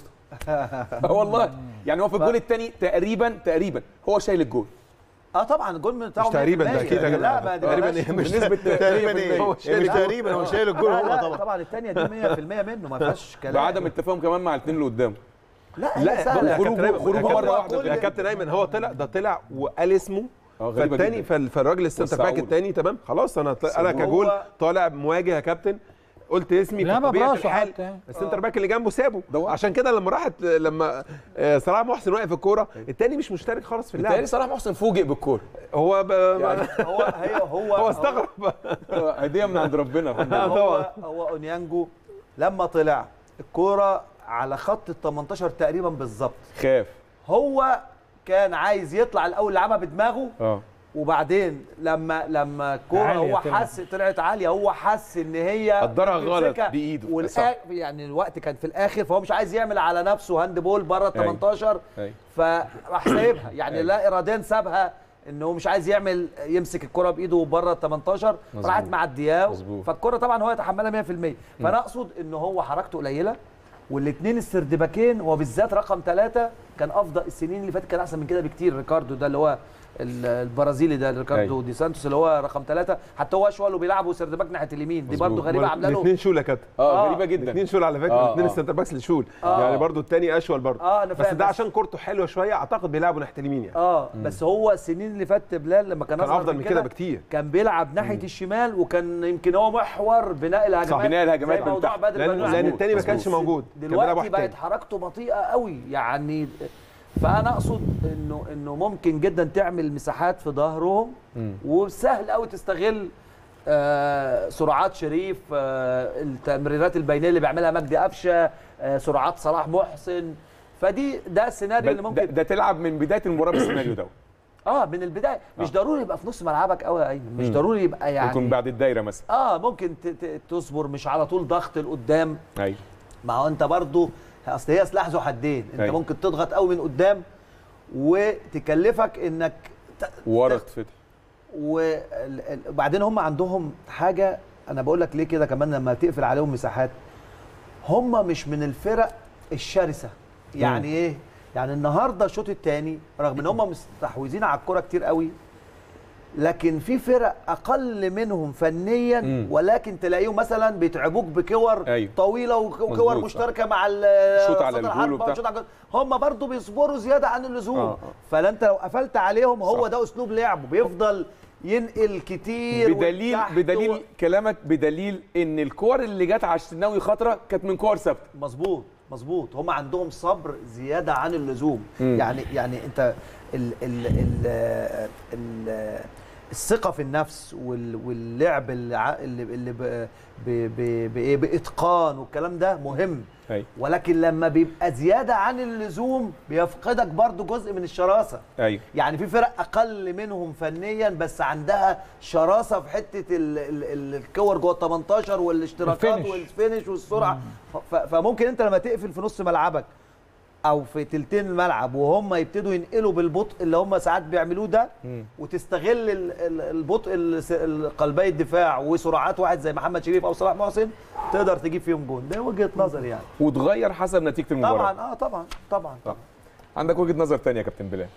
اه والله يعني هو في الجول الثاني تقريبا تقريبا هو شايل الجول اه طبعا الجول بتاعه مش تقريباً، ده 100%. أكيد يا لا جماعة. ما دي تقريبا بلاش. ايه مش بنسبة تقريبا ايه هو مش شايل تقريبا هو شايل الجول لا هو لا طبعا طبعا الثانيه دي 100% منه ما فيهاش كلام بعدم التفاهم كمان مع الاثنين اللي قدامه لا هي لا سهله يا كابتن خروجه- أيمن، خروجه يا مرة كابتن- واحدة يا كل- كابتن ايمن هو طلع ده طلع وقال اسمه اه غريبة فالتاني جدا. فال- فالراجل السنتر باك والسعودي. التاني تمام خلاص انا طل- انا هو- كجول طالع مواجه يا كابتن قلت اسمي في لعبها طبيعه براسه الحال حتى. السنتر باك اللي جنبه سابه ده عشان كده لما راحت لما آه، صلاح محسن واقف الكوره التاني مش مشترك خالص في اللعب بالتالي صلاح محسن فوجئ بالكوره هو ب... هو هي هو هو استغرب هديه من عند ربنا الحمد لله. هو هو اونيانجو لما طلع الكوره على خط ال 18 تقريبا بالظبط خاف هو كان عايز يطلع الاول لعبها بدماغه اه وبعدين لما لما الكوره عالية هو طلعت. حس طلعت عاليه هو حس ان هي قدرها غلط بتمسكها بإيده. والآ... صح. يعني الوقت كان في الاخر فهو مش عايز يعمل على نفسه هاند بول بره ال أيوة. 18 أيوة. فراح سايبها يعني لا اراديا سابها ان هو مش عايز يعمل يمسك الكره بايده بره ال 18 مظبوط. راحت معدياه مظبوط. فالكره طبعا هو يتحملها 100% فانا اقصد ان هو حركته قليله والاثنين السردباكين وبالذات رقم ثلاثة كان افضل السنين اللي فاتت كان احسن من كده بكتير ريكاردو ده اللي هو ال- البرازيلي ده ريكاردو أيوة. دي سانتوس اللي هو رقم ثلاثة حتى هو اشول وبيلعبوا سردباك ناحيه اليمين دي برضه مظبوط. غريبه عامله له الاثنين شول يا كابتن اه آه. غريبه جدا الاثنين شول على فكره آه، الاثنين آه. السنتر باكس اللي شول آه. يعني برضو الثاني اشول برضو اه انا بس فاهم ده عشان كورته حلوه شويه اعتقد بيلعبوا ناحيه اليمين يعني اه بس هو السنين اللي فاتت بلال لما كان كان أصغر افضل من كده بكتير كان بيلعب ناحيه الشمال وكان يمكن هو محور بناء الهجمات صح، بناء الهجمات زي من موضوع تحت. بدر لان بن لان محمود. الثاني ما كانش مظبوط. موجود كان بيلعب دلوقتي واحد بقت تاني. حركته بطيئه قوي يعني فانا اقصد انه انه ممكن جدا تعمل مساحات في ظهرهم وسهل قوي تستغل آه سرعات شريف آه التمريرات البينيه اللي بيعملها مجدي قفشه آه سرعات صلاح محسن فدي ده السيناريو اللي ده, ممكن ده تلعب من بدايه المباراه بالسيناريو ده اه من البدايه مش ضروري يبقى في نص ملعبك قوي يا ايمن مش مم. ضروري يبقى يعني يكون بعد الدايره مثلا اه ممكن ت- ت- تصبر مش على طول ضغط لقدام ايوه ما هو انت برضو اصل هي سلاح ذو حدين انت أيوة. ممكن تضغط قوي من قدام وتكلفك انك ت- ورا تخ- تفتح وبعدين هم عندهم حاجه انا بقول لك ليه كده كمان لما تقفل عليهم مساحات هم مش من الفرق الشرسه يعني ايه يعني النهارده الشوط الثاني رغم ان هم مستحوذين على الكره كتير قوي لكن في فرق اقل منهم فنيا مم. ولكن تلاقيهم مثلا بيتعبوك بكور أيوة. طويله وك- وكور مظبوط، صح. مشتركه مع شوط على صدر الجول حربة وبتاع. وشوط على الجول. هم برضو بيصبروا زياده عن اللزوم آه، آه. فانت لو قفلت عليهم هو صح. ده اسلوب لعبه بيفضل ينقل كتير بدليل وتحت بدليل و- كلامك بدليل ان الكور اللي جت على الشناوي خطره كانت من كور ثابته مظبوط مظبوط هم عندهم صبر زياده عن اللزوم مم. يعني يعني انت ال ال ال ال الثقه في النفس وال- واللعب اللي ع- اللي اللي ب- ب- ب- بايه باتقان والكلام ده مهم ايوه ولكن لما بيبقى زياده عن اللزوم بيفقدك برضو جزء من الشراسه ايوه يعني في فرق اقل منهم فنيا بس عندها شراسه في حته ال ال ال الكور جوه ال 18 والاشتراكات الفينش. والفينش والسرعه ف- فممكن انت لما تقفل في نص ملعبك او في تلتين الملعب وهم يبتدوا ينقلوا بالبطء اللي هم ساعات بيعملوه ده مم. وتستغل ال- ال- البطء الس- ال- قلبي الدفاع وسرعات واحد زي محمد شريف او صلاح محسن تقدر تجيب فيهم جون ده وجهه نظري يعني وتغير حسب نتيجه المباراه طبعا اه طبعا طبعا طبعا عندك وجهه نظر تانية يا كابتن بلال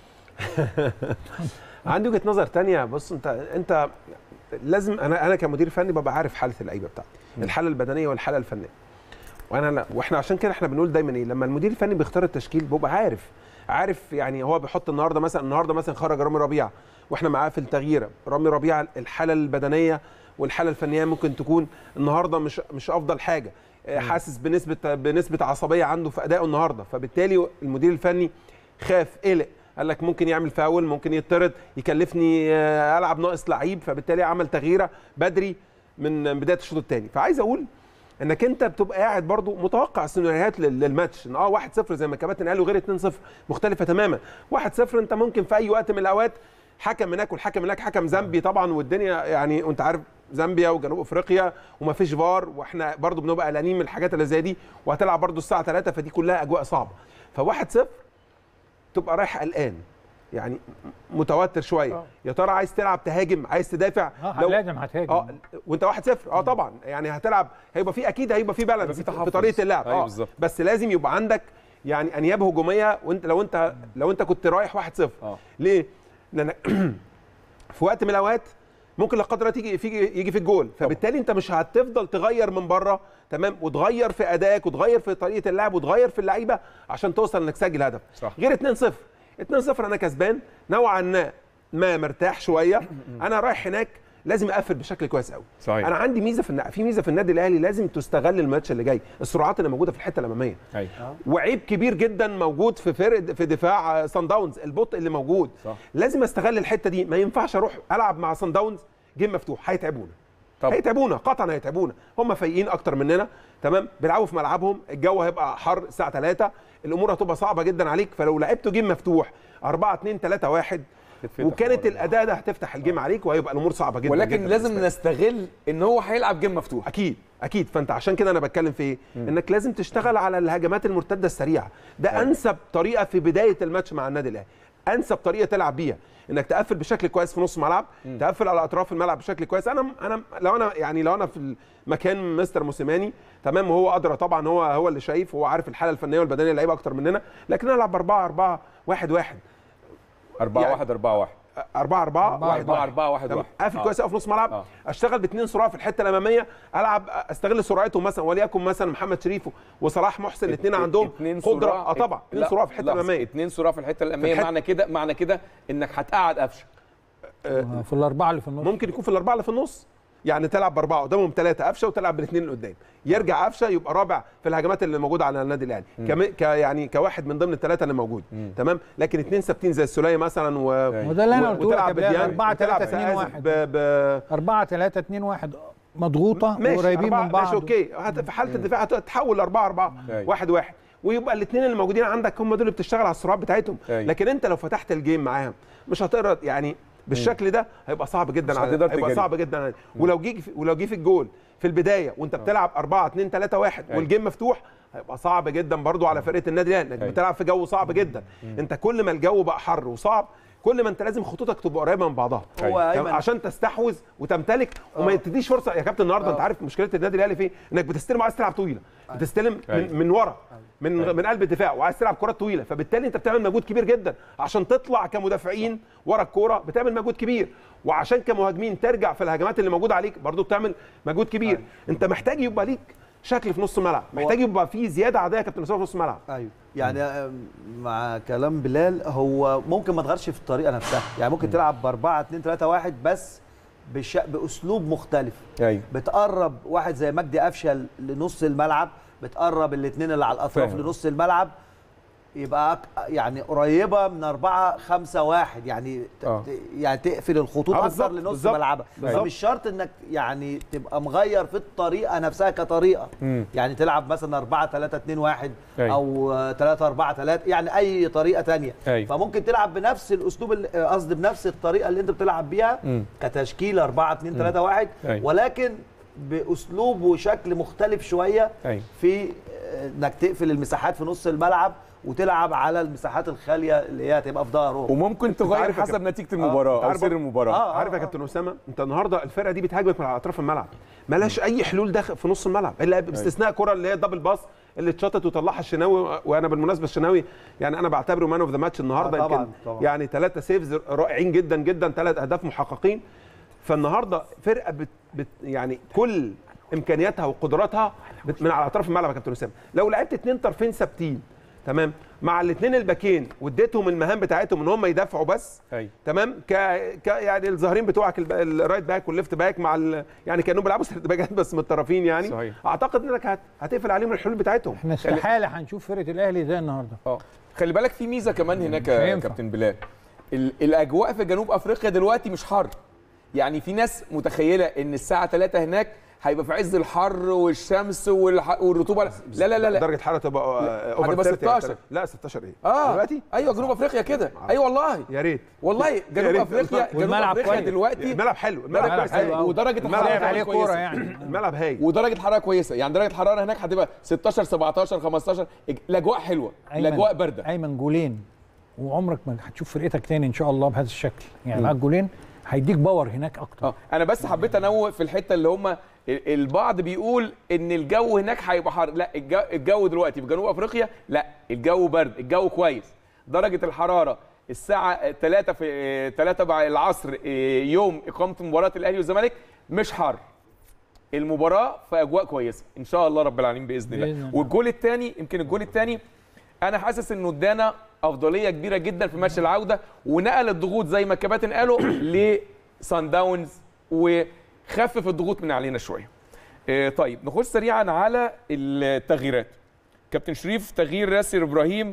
عندي وجهه نظر تانية بص انت انت لازم انا انا كمدير فني ببقى عارف حاله اللعيبه بتاعتي الحاله البدنيه والحاله الفنيه وانا لا واحنا عشان كده احنا بنقول دايما ايه لما المدير الفني بيختار التشكيل بيبقى عارف عارف يعني هو بيحط النهارده مثلا النهارده مثلا خرج رامي ربيعه واحنا معاه في التغيير رامي ربيعه الحاله البدنيه والحاله الفنيه ممكن تكون النهارده مش مش افضل حاجه آه، حاسس بنسبه بنسبه عصبيه عنده في ادائه النهارده فبالتالي المدير الفني خاف قلق قال لك ممكن يعمل فاول ممكن يطرد يكلفني آه، العب ناقص لعيب فبالتالي عمل تغييره بدري من بدايه الشوط الثاني فعايز اقول انك انت بتبقى قاعد برضو متوقع سيناريوهات لل- للماتش ان اه 1-0 زي ما كباتن قالوا غير 2-0 مختلفه تماما 1-0 انت ممكن في اي وقت من الاوقات حكم هناك والحكم هناك حكم زامبي طبعا والدنيا يعني وانت عارف زامبيا وجنوب افريقيا وما فيش فار واحنا برضو بنبقى قلقانين من الحاجات اللي زي دي وهتلعب برضو الساعه 3 فدي كلها اجواء صعبه ف1-0 تبقى رايح قلقان يعني متوتر شويه آه. يا ترى عايز تلعب تهاجم عايز تدافع اه لازم هتهاجم اه وانت 1-0 اه طبعا يعني هتلعب هيبقى في اكيد هيبقى في بالانس هيبقى في في, تحفظ. في طريقه اللعب أيوة اه بالظبط. بس لازم يبقى عندك يعني انياب هجوميه وانت لو انت لو انت كنت رايح 1-0 اه ليه؟ لان في وقت من الاوقات ممكن لا قدر الله تيجي في يجي في الجول فبالتالي انت مش هتفضل تغير من بره تمام وتغير في ادائك وتغير في طريقه اللعب وتغير في اللعيبه عشان توصل انك تسجل هدف صح. غير 2-0 2-0 انا كسبان نوعا ما ما مرتاح شويه انا رايح هناك لازم اقفل بشكل كويس قوي صحيح. انا عندي ميزه في النا- في ميزه في النادي الاهلي لازم تستغل الماتش اللي جاي السرعات اللي موجوده في الحته الاماميه ايوه وعيب كبير جدا موجود في فرق في دفاع سان داونز البطء اللي موجود صح. لازم استغل الحته دي ما ينفعش اروح العب مع سان داونز جيم مفتوح هيتعبونا طبعا. هيتعبونا قطعا هيتعبونا هم فايقين اكتر مننا تمام بيلعبوا في ملعبهم الجو هيبقى حر الساعه 3 الامور هتبقى صعبه جدا عليك فلو لعبتوا جيم مفتوح 4 2 3 1 تتفتح وكانت برضه. الاداء ده هتفتح الجيم عليك وهيبقى الامور صعبه جدا ولكن جدا لازم بالنسبة لك. نستغل ان هو هيلعب جيم مفتوح اكيد اكيد فانت عشان كده انا بتكلم في ايه انك لازم تشتغل على الهجمات المرتده السريعه ده أيوة. انسب طريقه في بدايه الماتش مع النادي الاهلي انسب طريقه تلعب بيها انك تقفل بشكل كويس في نص الملعب تقفل على اطراف الملعب بشكل كويس انا انا لو انا يعني لو انا في مكان مستر موسيماني تمام وهو ادرى طبعا هو هو اللي شايف هو عارف الحاله الفنيه والبدنيه للعيبه اكتر مننا لكن انا العب 4 4 1 1 4 يعني- 1 4 1 4 4 أربعة 1 4 4 1 1 قافل كويس قوي في نص ملعب آه. اشتغل باثنين سرعه في الحته الاماميه العب استغل سرعتهم مثلا وليكن مثلا محمد شريف وصلاح محسن الاثنين عندهم اتنين قدره سرعة- اه طبعا اثنين لا، سرعه في الحته لحظة. الاماميه اتنين سرعه في الحته الاماميه الحتة- معنى كده معنى كده انك هتقعد قفشه آه، في الاربعه اللي في النص ممكن يكون في الاربعه اللي في النص يعني تلعب باربعه قدامهم ثلاثه قفشه وتلعب بالاثنين اللي قدام يرجع قفشه يبقى رابع في الهجمات اللي موجوده على النادي الاهلي كم... ك يعني كواحد من ضمن الثلاثه اللي موجود تمام لكن اثنين ثابتين زي السوليه مثلا و... وده اللي انا قلته لك وتلعب يا بلال، بديانج 4 وتلعب 3 2 بآزف 1 ب... ب... 4 3 2 1 مضغوطه ماشي وقريبين أربعة- من بعض ماشي اوكي هت- في حاله الدفاع هتتحول 4 4 أيوة. 1 1 ويبقى الاثنين اللي موجودين عندك هم دول اللي بتشتغل على السرعات بتاعتهم أيوة. لكن انت لو فتحت الجيم معاهم مش هتقدر يعني بالشكل ده هيبقى صعب جدا مش على هتقدر هيبقى تجري. صعب جدا على ولو جه في- ولو جه في الجول في البدايه وانت بتلعب 4 2 3 1 أيوة. والجيم مفتوح هيبقى صعب جدا برضو على فرقه النادي الاهلي انك أيوة. بتلعب في جو صعب جدا انت كل ما الجو بقى حر وصعب كل ما انت لازم خطوطك تبقى قريبه من بعضها هو تمام؟ أيمن عشان تستحوذ وتمتلك وما تديش فرصه يا كابتن النهارده انت عارف مشكله النادي الاهلي في إيه؟ انك بتستلم وعايز تلعب طويله بتستلم أيوة. من, من ورا من من قلب الدفاع وعايز تلعب كرات طويله فبالتالي انت بتعمل مجهود كبير جدا عشان تطلع كمدافعين ورا الكوره بتعمل مجهود كبير وعشان كمهاجمين ترجع في الهجمات اللي موجوده عليك برضو بتعمل مجهود كبير انت محتاج يبقى ليك شكل في نص الملعب محتاج يبقى في زياده عاديه يا كابتن اسامه في نص الملعب ايوه يعني آم، مع كلام بلال هو ممكن ما تغيرش في الطريقه نفسها يعني ممكن تلعب ب 4 2 3 1 بس بش... باسلوب مختلف ايوه بتقرب واحد زي مجدي قفشه لنص الملعب بتقرب الاثنين اللي على الاطراف فاهم. لنص الملعب يبقى أك- يعني قريبه من 4 5 1 يعني ت- آه. ت- يعني تقفل الخطوط آه، اكتر بالظبط، لنص بالظبط، ملعبها بالظبط. فمش شرط انك يعني تبقى مغير في الطريقه نفسها كطريقه مم. يعني تلعب مثلا 4 3 2 1 أيوة. او 3 4 3 يعني اي طريقه تانية أيوة. فممكن تلعب بنفس الاسلوب اللي- قصدي بنفس الطريقه اللي انت بتلعب بيها مم. كتشكيل 4 2 3 1 أيوة. ولكن باسلوب وشكل مختلف شويه أيوة. في آه، انك تقفل المساحات في نص الملعب وتلعب على المساحات الخاليه اللي هي هتبقى في ظهره وممكن تغير عارف يا حسب كابتن. نتيجه المباراه او عارف سير برضه- المباراه آه. عارف يا كابتن اسامه انت النهارده الفرقه دي بتهاجمك من على اطراف الملعب مالهاش اي حلول داخل في نص الملعب الا باستثناء كره اللي هي الدبل باس اللي اتشطت وطلعها الشناوي وانا بالمناسبه الشناوي يعني انا بعتبره مان اوف ذا ماتش النهارده آه، طبعاً، يمكن طبعاً. يعني ثلاثه سيفز رائعين جدا جدا ثلاث اهداف محققين فالنهارده فرقه بت بت يعني كل امكانياتها وقدراتها بت من على اطراف الملعب يا كابتن اسامه لو لعبت اثنين طرفين ثابتين تمام مع الاثنين الباكين واديتهم المهام بتاعتهم ان هم يدافعوا بس أيوة. تمام ك... ك يعني الظاهرين بتوعك الب- الرايت باك والليفت باك مع ال... يعني كانوا بيلعبوا سرد باكات بس من الطرفين يعني صحيح. اعتقد انك هت... هتقفل عليهم الحلول بتاعتهم احنا استحاله هنشوف فرقه الاهلي زي النهارده اه خلي بالك في ميزه كمان هناك مش يا هينفع. كابتن بلال ال- الاجواء في جنوب افريقيا دلوقتي مش حر يعني في ناس متخيله ان الساعه 3 هناك هيبقى في عز الحر والشمس والح... والرطوبه لا لا لا لا درجه حراره تبقى آه، هتبقى over 30 يعني 16. لا 16 ايه اه دلوقتي ايوه جنوب افريقيا كده ايوه والله يا ريت والله جنوب ريت. افريقيا جنوب والملعب افريقيا كويس. دلوقتي الملعب حلو الملعب درجة كويس حلو أوي. أوي. ودرجه الملعب الحراره لعب عليه كويسة. كوره يعني الملعب هايل ودرجه الحراره كويسه يعني درجه الحراره هناك هتبقى 16 17 15 الاجواء حلوه أيمن- الاجواء بارده ايمن جولين وعمرك ما هتشوف فرقتك تاني ان شاء الله بهذا الشكل يعني مم. معاك جولين هيديك باور هناك اكتر اه انا بس حبيت انوه في الحته اللي هم البعض بيقول ان الجو هناك هيبقى حر لا الجو, الجو دلوقتي في جنوب افريقيا لا الجو برد الجو كويس درجه الحراره الساعه 3 في 3 بعد العصر آه، يوم اقامه مباراه الاهلي والزمالك مش حر المباراه في اجواء كويسه ان شاء الله رب العالمين باذن الله, بإذن الله. والجول الثاني يمكن الجول الثاني انا حاسس انه ادانا افضليه كبيره جدا في ماتش العوده ونقل الضغوط زي ما الكباتن قالوا لسان داونز وخفف الضغوط من علينا شويه آه، طيب نخش سريعا على التغييرات كابتن شريف تغيير ياسر ابراهيم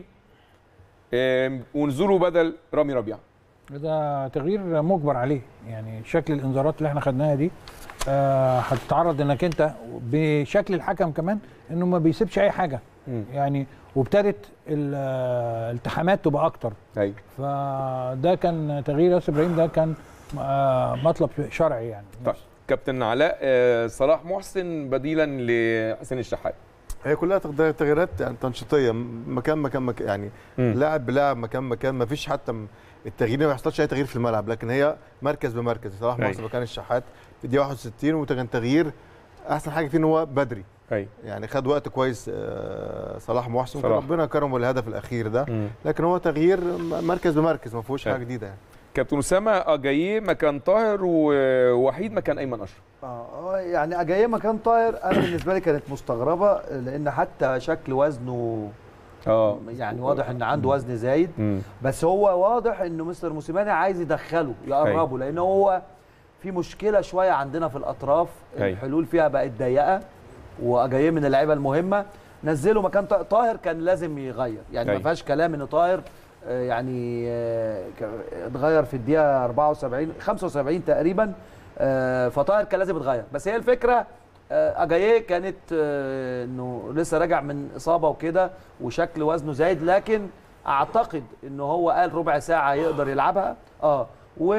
آه، ونزوله بدل رامي ربيعه ده تغيير مجبر عليه يعني شكل الانذارات اللي احنا خدناها دي آه، هتتعرض انك انت بشكل الحكم كمان انه ما بيسيبش اي حاجه مم. يعني وابتدت ال- آه، الالتحامات تبقى اكتر ايوه فده كان تغيير ياسر ابراهيم ده كان آه، مطلب شرعي يعني طيب كابتن علاء آه، صلاح محسن بديلا لحسين الشحات هي كلها تغ- تغييرات يعني تنشيطيه م- مكان مكان, مكان يعني مم. لاعب بلاعب مكان مكان ما فيش حتى م- التغيير ما يحصلش اي تغيير في الملعب لكن هي مركز بمركز صلاح أيوة. محسن مكان الشحات في دقيقه 61 وكان تغيير احسن حاجه فيه ان هو بدري ايوه يعني خد وقت كويس آه، صلاح محسن صلاح. ربنا كرمه الهدف الاخير ده مم. لكن هو تغيير م- مركز بمركز ما فيهوش حاجه أيوة. جديده يعني كابتن اسامه اجاييه مكان طاهر ووحيد مكان ايمن اشرف اه يعني اجايه مكان طاهر انا بالنسبه لي كانت مستغربه لان حتى شكل وزنه اه يعني واضح ان عنده وزن زايد مم. بس هو واضح انه مستر موسيماني عايز يدخله يقربه لان هو في مشكله شويه عندنا في الاطراف أيوة. الحلول فيها بقت ضيقه واجايه من اللعيبه المهمه نزله مكان طا- طاهر كان لازم يغير يعني ما أيوة. فيهاش كلام ان طاهر آه، يعني آه، ك- اتغير في الدقيقه 74 75 تقريبا آه، فطاهر كان لازم يتغير بس هي الفكره آه، اجاييه كانت آه، انه لسه راجع من اصابه وكده وشكل وزنه زايد لكن اعتقد انه هو قال ربع ساعه يقدر يلعبها اه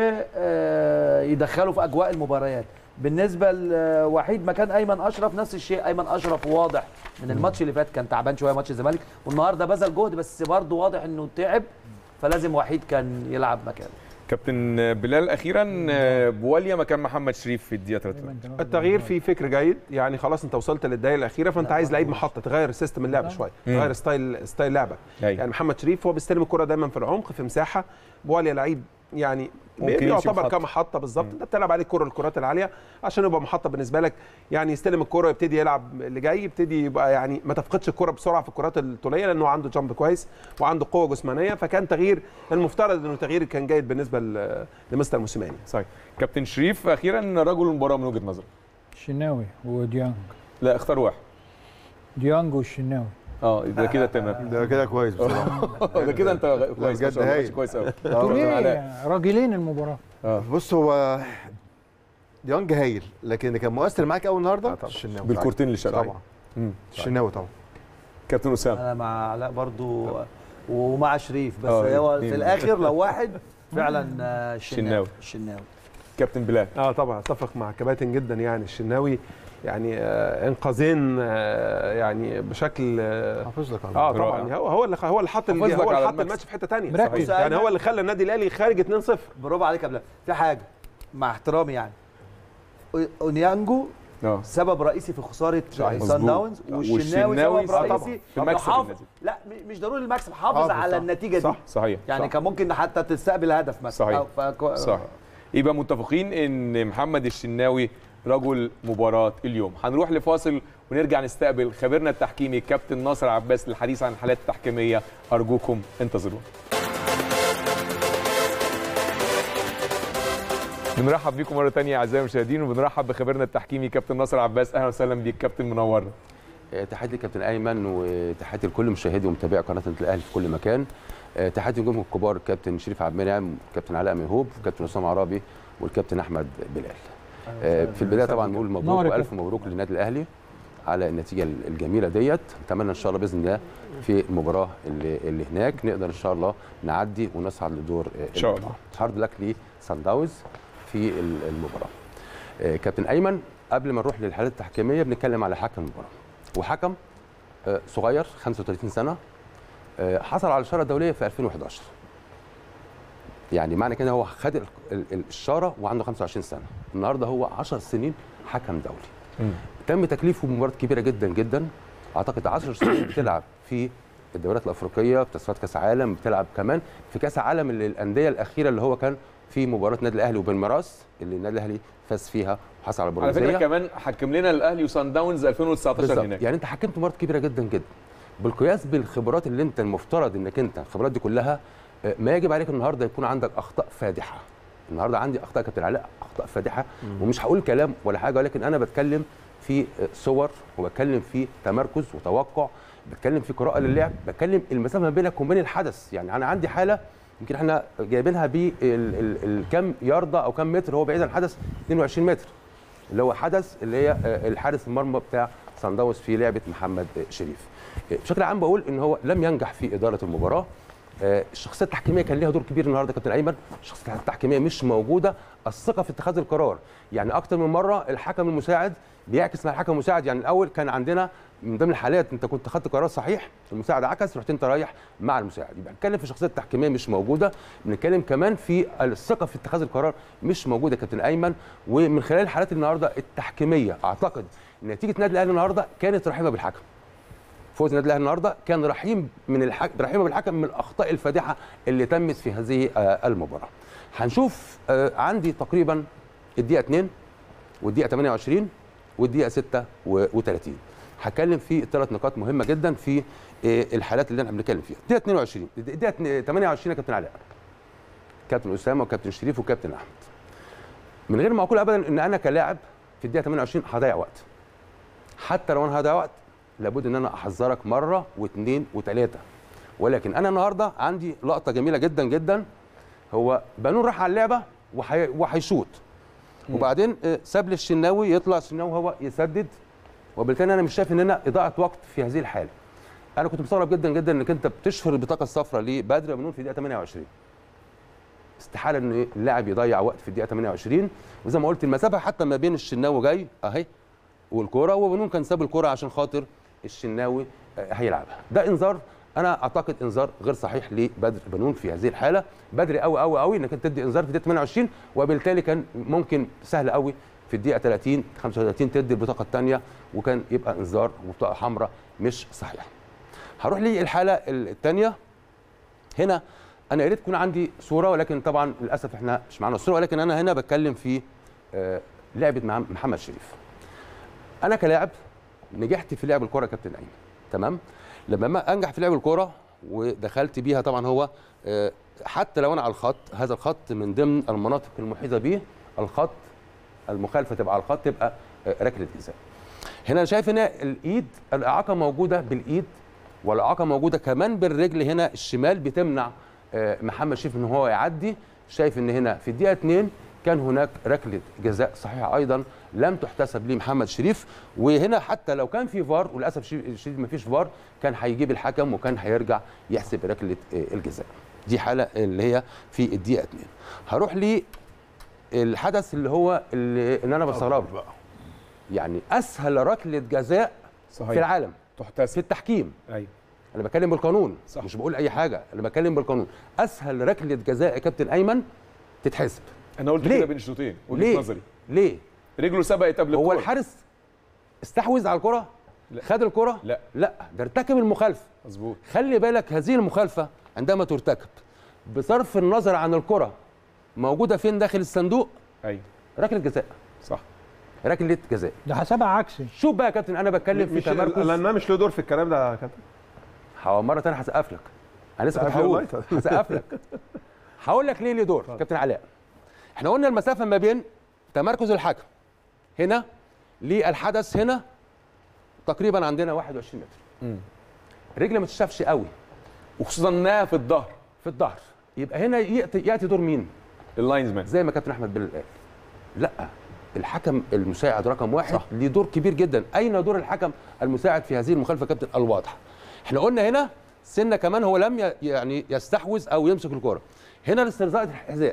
ويدخله في اجواء المباريات بالنسبه لوحيد مكان ايمن اشرف نفس الشيء ايمن اشرف واضح من الماتش اللي فات كان تعبان شويه ماتش الزمالك والنهارده بذل جهد بس برضه واضح انه تعب فلازم وحيد كان يلعب مكانه كابتن بلال اخيرا آه، بواليا مكان محمد شريف في الدقيقه 30 التغيير فيه فكر جيد يعني خلاص انت وصلت للدقيقه الاخيره فانت عايز لعيب محطه تغير سيستم اللعب شويه مم. تغير ستايل ستايل لعبك أيوة. يعني محمد شريف هو بيستلم الكره دايما في العمق في مساحه بواليا لعيب يعني ممكن يمشي يعتبر محطة. كمحطه بالظبط انت بتلعب عليه الكره الكرات العاليه عشان يبقى محطه بالنسبه لك يعني يستلم الكره يبتدي يلعب اللي جاي يبتدي يبقى يعني ما تفقدش الكره بسرعه في الكرات الطوليه لانه عنده جامب كويس وعنده قوه جسمانيه فكان تغيير المفترض انه تغيير كان جيد بالنسبه ل- لمستر موسيماني صحيح كابتن شريف اخيرا رجل المباراه من وجهه نظرك الشناوي وديانج لا اختار واحد ديانج والشناوي اه ده كده تمام ده كده كويس بصراحه ده كده انت كويس ما بجد شاء الله، هايل. ماشي كويس قوي تقول ايه راجلين المباراه بص هو ديانج هايل لكن اللي كان مؤثر معاك قوي النهارده طبعا. الشناوي بالكورتين اللي شغال طبعا الشناوي طبعا كابتن اسامه انا مع علاء برضو ومع شريف بس آه، هو اتنين. في الاخر لو واحد فعلا آه، الشناوي. الشناوي الشناوي كابتن بلال اه طبعا اتفق مع كباتن جدا يعني الشناوي يعني آه انقاذين آه يعني بشكل اه, حافظ لك على آه الموضوع. طبعا هو هو اللي هو اللي حط حافظ ال- لك هو اللي على حط المكسب. الماتش في حته ثانيه مركز. يعني هو اللي خلى النادي الاهلي خارج 2-0 برافو عليك يا بلال في حاجه مع احترامي يعني أو- اونيانجو اه سبب رئيسي في خساره صحيح. سان مظبوط. داونز والشناوي والشناوي سبب آه طبعاً. رئيسي في مكسب حافظ النادي. لا م- مش ضروري المكسب حافظ حافظ، على صح. النتيجه دي صح صحيح يعني صح. كان ممكن حتى تستقبل هدف مثلا صحيح. أو فكو... صح يبقى متفقين ان محمد الشناوي رجل مباراه اليوم هنروح لفاصل ونرجع نستقبل خبيرنا التحكيمي كابتن ناصر عباس للحديث عن الحالات التحكيميه ارجوكم انتظرونا بنرحب بيكم مره ثانيه اعزائي المشاهدين وبنرحب بخبيرنا التحكيمي كابتن ناصر عباس اهلا وسهلا بيك كابتن منورنا آه، تحياتي لكابتن ايمن وتحياتي لكل مشاهدي ومتابعي قناه النادي الاهلي في كل مكان آه، تحياتي لنجومهم الكبار الكابتن شريف عبد المنعم والكابتن علاء ميهوب والكابتن اسامه عرابي والكابتن احمد بلال آه، في البدايه طبعا نقول نور مبروك يا والف مبروك للنادي الاهلي على النتيجه الجميله ديت اتمنى ان شاء الله باذن الله في المباراه اللي, اللي هناك نقدر ان شاء الله نعدي ونصعد لدور آه، إن شاء المجموعة. هارد لك لسان داونز في ال- المباراه آه، كابتن ايمن قبل ما نروح للحالات التحكيميه بنتكلم على حكم المباراه وحكم آه، صغير 35 سنه آه، حصل على الاشاره الدوليه في 2011 يعني معنى كده هو خد ال- ال- ال- الشاره وعنده 25 سنه النهارده هو 10 سنين حكم دولي تم تكليفه بمباراه كبيره جدا جدا اعتقد 10 سنين بتلعب في الدوريات الافريقيه في تصفيات كاس عالم بتلعب كمان في كاس عالم اللي الانديه الاخيره اللي هو كان في مباراه النادي الاهلي وبالميراس اللي النادي الاهلي فاز فيها وحصل على على البرونزيه فكره كمان حكم لنا الاهلي وسان داونز 2019 بالظبط هناك يعني انت حكمت مباراه كبيره جدا جدا بالقياس بالخبرات اللي انت المفترض انك انت الخبرات دي كلها آه، ما يجب عليك النهارده يكون عندك اخطاء فادحه النهارده عندي اخطاء كابتن علاء اخطاء فادحه ومش هقول كلام ولا حاجه ولكن انا بتكلم في آه، صور وبتكلم في تمركز وتوقع بتكلم في قراءه للعب بتكلم المسافه ما بينك وبين الحدث يعني انا عندي حاله يمكن احنا جايبينها بالكم ياردة او كم متر هو بعيد عن الحدث 22 متر اللي هو حدث اللي هي آه، الحارس المرمى بتاع سان داونز في لعبه محمد آه، شريف آه، بشكل عام بقول ان هو لم ينجح في اداره المباراه آه، الشخصيه التحكيميه كان ليها دور كبير النهارده كابتن ايمن الشخصيه التحكيميه مش موجوده الثقه في اتخاذ القرار يعني اكتر من مره الحكم المساعد بيعكس مع الحكم المساعد يعني الاول كان عندنا من ضمن الحالات انت كنت خدت قرار صحيح المساعد عكس رحت انت رايح مع المساعد يبقى بنتكلم في الشخصيه التحكيميه مش موجوده بنتكلم كمان في الثقه في اتخاذ القرار مش موجوده يا كابتن ايمن ومن خلال الحالات النهارده التحكيميه اعتقد نتيجه النادي الاهلي النهارده كانت رحيمه بالحكم فوز النادي الاهلي النهارده كان رحيم من الحكم رحيمه بالحكم من الاخطاء الفادحه اللي تمت في هذه آه، المباراه هنشوف آه، عندي تقريبا الدقيقه 2 والدقيقه 28 والدقيقه 36 هتكلم في ثلاث نقاط مهمه جدا في آه، الحالات اللي احنا بنتكلم فيها الدقيقه 22 الدقيقه 28 يا كابتن علاء كابتن اسامه وكابتن شريف وكابتن احمد من غير ما اقول ابدا ان انا كلاعب في الدقيقه 28 هضيع وقت حتى لو انا هضيع وقت لابد ان انا احذرك مره واثنين وثلاثه ولكن انا النهارده عندي لقطه جميله جدا جدا هو بنون راح على اللعبه وحي- وهيشوط وبعدين آه، ساب للشناوي يطلع الشناوي هو يسدد وبالتالي انا مش شايف ان انا اضاعه وقت في هذه الحاله انا كنت مستغرب جدا جدا انك انت بتشهر البطاقه الصفراء لبدر بنون في الدقيقه 28 استحاله ان اللاعب يضيع وقت في الدقيقه 28 وزي ما قلت المسافه حتى ما بين الشناوي جاي اهي والكوره وبنون كان ساب الكوره عشان خاطر الشناوي آه، هيلعبها ده انذار انا اعتقد انذار غير صحيح لبدر بنون في هذه الحاله بدري قوي قوي قوي انك انت تدي انذار في الدقيقه 28 وبالتالي كان ممكن سهل قوي في الدقيقه 30 35 تدي البطاقه الثانيه وكان يبقى انذار وبطاقه حمراء مش صحيح هروح للحاله الثانيه هنا انا يا ريت تكون عندي صوره ولكن طبعا للاسف احنا مش معانا الصوره ولكن انا هنا بتكلم في آه، لعبه مع محمد شريف انا كلاعب نجحت في لعب الكره يا كابتن ايمن تمام لما ما انجح في لعب الكره ودخلت بيها طبعا هو آه، حتى لو انا على الخط هذا الخط من ضمن المناطق المحيطه به الخط المخالفه تبقى على الخط تبقى آه، ركله جزاء هنا أنا شايف هنا الايد الاعاقه موجوده بالايد والاعاقه موجوده كمان بالرجل هنا الشمال بتمنع آه، محمد شريف ان هو يعدي شايف ان هنا في الدقيقه 2 كان هناك ركله جزاء صحيحه ايضا لم تحتسب لمحمد شريف وهنا حتى لو كان في فار وللاسف شي- الشديد ما فيش فار كان هيجيب الحكم وكان هيرجع يحسب ركله آه، الجزاء دي حاله اللي هي في الدقيقه 2 هروح للحدث اللي هو اللي ان انا بستغربه بقى. يعني اسهل ركله جزاء صحيح في العالم في تحتسب التحكيم ايوه انا بتكلم بالقانون صح. مش بقول اي حاجه انا بتكلم بالقانون اسهل ركله جزاء يا كابتن ايمن تتحسب انا قلت ليه؟ كده بين الشوطين وجهه ليه نظري ليه رجله سبقت قبل هو الكورة. الحارس استحوذ على الكره لا. خد الكره لا. لا ده ارتكب المخالفه مظبوط خلي بالك هذه المخالفه عندما ترتكب بصرف النظر عن الكره موجوده فين داخل الصندوق ايوه ركله جزاء صح ركله جزاء ده حسابها عكسي شوف بقى يا كابتن انا بتكلم في مش تمركز لان مش له دور في الكلام ده يا كابتن هو مره ثانيه هسقف لك انا لسه كنت سقف لي هقول والله. طب. هسقف لك هقول لك ليه ليه دور كابتن علاء احنا قلنا المسافه ما بين تمركز الحكم هنا للحدث هنا تقريبا عندنا 21 متر رجل ما تشافش قوي وخصوصا انها في الظهر في الظهر يبقى هنا ياتي ياتي دور مين اللاينز مان زي ما كابتن احمد بلال قال لا الحكم المساعد رقم واحد صح. ليه دور كبير جدا اين دور الحكم المساعد في هذه المخالفه يا كابتن الواضح احنا قلنا هنا سنه كمان هو لم ي- يعني يستحوذ او يمسك الكره هنا الاسترزاق الحذاء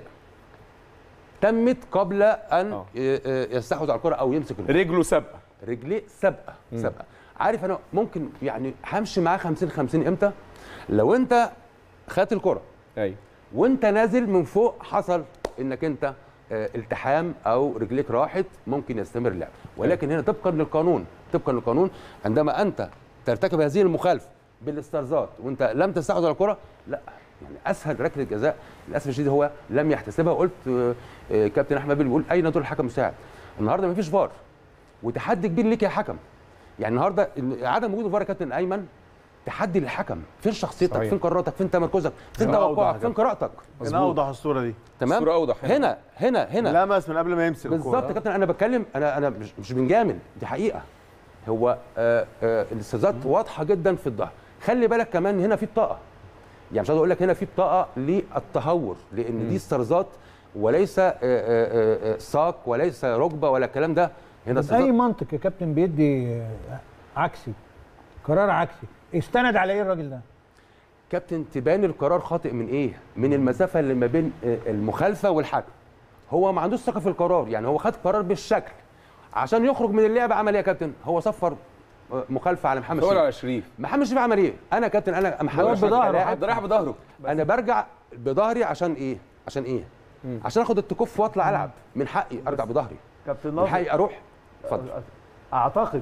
تمت قبل ان آه. ي- ي- يستحوذ على الكره او يمسك الكره رجله سابقه رجليه سابقه سابقه عارف انا ممكن يعني همشي معاه 50 50 امتى لو انت خدت الكره ايوه وانت نازل من فوق حصل انك انت آه، التحام او رجليك راحت ممكن يستمر اللعب ولكن هنا طبقا للقانون طبقا للقانون عندما انت ترتكب هذه المخالفه بالاسترزات وانت لم تستحوذ على الكره لا يعني اسهل ركله جزاء للاسف الشديد هو لم يحتسبها قلت آه، آه، كابتن احمد بن بيقول اين دور الحكم المساعد النهارده مفيش فار وتحدي كبير ليك يا حكم يعني النهارده إن عدم وجود الفار يا كابتن ايمن تحدي للحكم فين شخصيتك صحيح. فين قراراتك فين تمركزك فين هنا أوضح توقعك يا فين قراءتك هنا اوضح الصوره دي تمام الصورة أوضح هنا. هنا هنا هنا لمس من قبل ما يمسك بالظبط يا كابتن انا بتكلم انا انا مش مش بنجامل دي حقيقه هو آه آه الاستاذات واضحه جدا في الظهر خلي بالك كمان هنا في بطاقه يعني مش عايز اقول لك هنا في بطاقه للتهور لان دي استرزات وليس آه آه آه ساق وليس ركبه ولا الكلام ده هنا بس اي استرزات منطق يا كابتن بيدي آه، عكسي قرار عكسي استند على ايه الراجل ده كابتن تبان القرار خاطئ من ايه؟ من المسافه اللي ما بين آه، المخالفه والحكم. هو ما عندوش ثقه في القرار، يعني هو خد قرار بالشكل. عشان يخرج من اللعبه عمل ايه يا كابتن؟ هو صفر آه، مخالفه على محمد دور شريف. على شريف محمد شريف عمل ايه؟ انا كابتن انا محمد واقف شريف بظهره، كلاعب، ده رايح بظهره انا برجع بظهري عشان ايه؟ عشان ايه؟ عشان اخد التكف واطلع العب من حقي ارجع بظهري كابتن من ناصر حقي اروح اتفضل اعتقد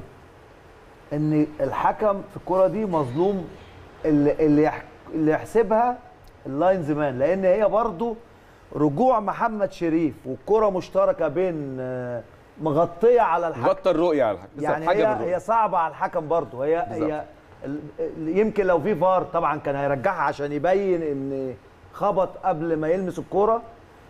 ان الحكم في الكره دي مظلوم اللي اللي يح- اللي يحسبها اللاينز مان لان هي برضو رجوع محمد شريف والكره مشتركه بين آه، مغطيه على الحكم غطى الرؤيه على الحكم يعني حاجة هي بالرؤية. هي صعبه على الحكم برضه هي بالظبط. هي ال- ال- يمكن لو في فار طبعا كان هيرجعها عشان يبين ان خبط قبل ما يلمس الكوره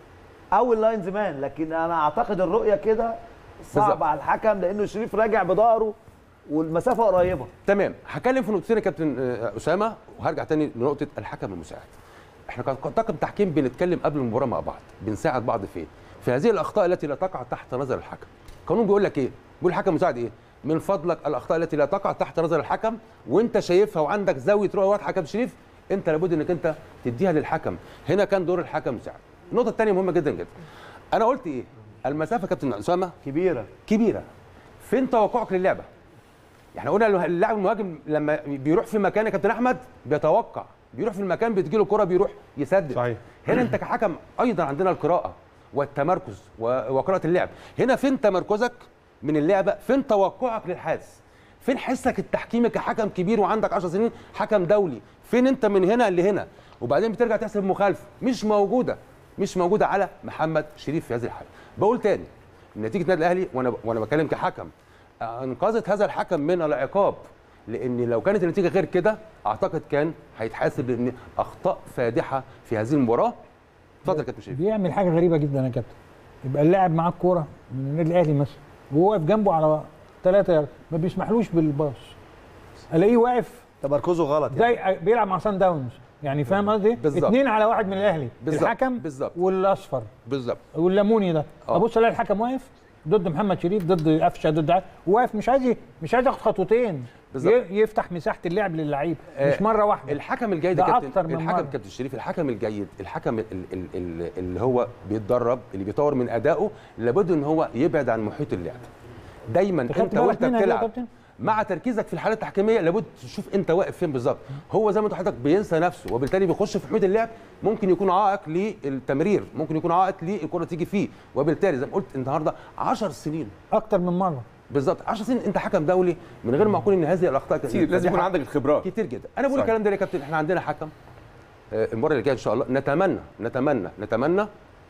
او اللاينز مان لكن انا اعتقد الرؤيه كده بالظبط. صعبه على الحكم لانه شريف راجع بظهره والمسافه قريبه تمام هكلم في نقطتين يا كابتن آه، اسامه وهرجع تاني لنقطه الحكم المساعد احنا كان طاقم تحكيم بنتكلم قبل المباراه مع بعض بنساعد بعض فين في هذه الاخطاء التي لا تقع تحت نظر الحكم القانون بيقول لك ايه بيقول الحكم المساعد ايه من فضلك الاخطاء التي لا تقع تحت نظر الحكم وانت شايفها وعندك زاويه رؤيه واضحه يا كابتن شريف انت لابد انك انت تديها للحكم هنا كان دور الحكم المساعد النقطه الثانيه مهمه جدا جدا انا قلت ايه المسافه يا كابتن اسامه كبيره كبيره فين توقعك للعبه يعني قلنا اللاعب المهاجم لما بيروح في مكان يا كابتن احمد بيتوقع بيروح في المكان بتجي له كره بيروح يسدد صحيح. هنا انت كحكم ايضا عندنا القراءه والتمركز و- وقراءه اللعب هنا فين تمركزك من اللعبه فين توقعك للحارس فين حسك التحكيمي كحكم كبير وعندك 10 سنين حكم دولي فين انت من هنا لهنا وبعدين بترجع تحسب مخالفه مش موجوده مش موجوده على محمد شريف في هذه الحاله بقول تاني نتيجه النادي الاهلي وانا وانا بتكلم كحكم انقذت هذا الحكم من العقاب لان لو كانت النتيجه غير كده اعتقد كان هيتحاسب لان اخطاء فادحه في هذه المباراه اتفضل يا كابتن شريف بيعمل حاجه غريبه جدا يا كابتن يبقى اللاعب معاه الكوره من النادي الاهلي مثلا وهو واقف جنبه على ثلاثة يارد ما بيسمحلوش بالباص الاقيه واقف تمركزه غلط يعني. زي بيلعب مع سان داونز يعني فاهم قصدي ايه؟ بالظبط. اثنين على واحد من الاهلي بالظبط. الحكم بالظبط. والاصفر بالظبط والليموني ده آه. ابص الاقي الحكم واقف ضد محمد شريف ضد قفشه ضد ع- واقف مش عايز ي- مش عايز ياخد خطوتين بالظبط. ي- يفتح مساحه اللعب للعيب آه، مش مره واحده الحكم الجيد ده يا كابتن أكتر من الحكم مرة. كابتن شريف الحكم الجيد الحكم ال- ال- ال- اللي هو بيتدرب اللي بيطور من ادائه لابد ان هو يبعد عن محيط اللعب دايما خدت انت بالك وانت منها دي يا بتلعب كابتن؟ مع تركيزك في الحاله التحكيميه لابد تشوف انت واقف فين بالظبط هو زي ما انت حضرتك بينسى نفسه وبالتالي بيخش في محيط اللعب ممكن يكون عائق للتمرير ممكن يكون عائق للكره تيجي فيه وبالتالي زي ما قلت النهارده 10 سنين اكتر من مره بالظبط 10 سنين انت حكم دولي من غير ما اقول ان هذه الاخطاء كتير لازم يكون عندك الخبرات كتير جدا انا بقول صحيح. الكلام ده ليه يا كابتن احنا عندنا حكم آه، المره اللي جايه ان شاء الله نتمنى نتمنى نتمنى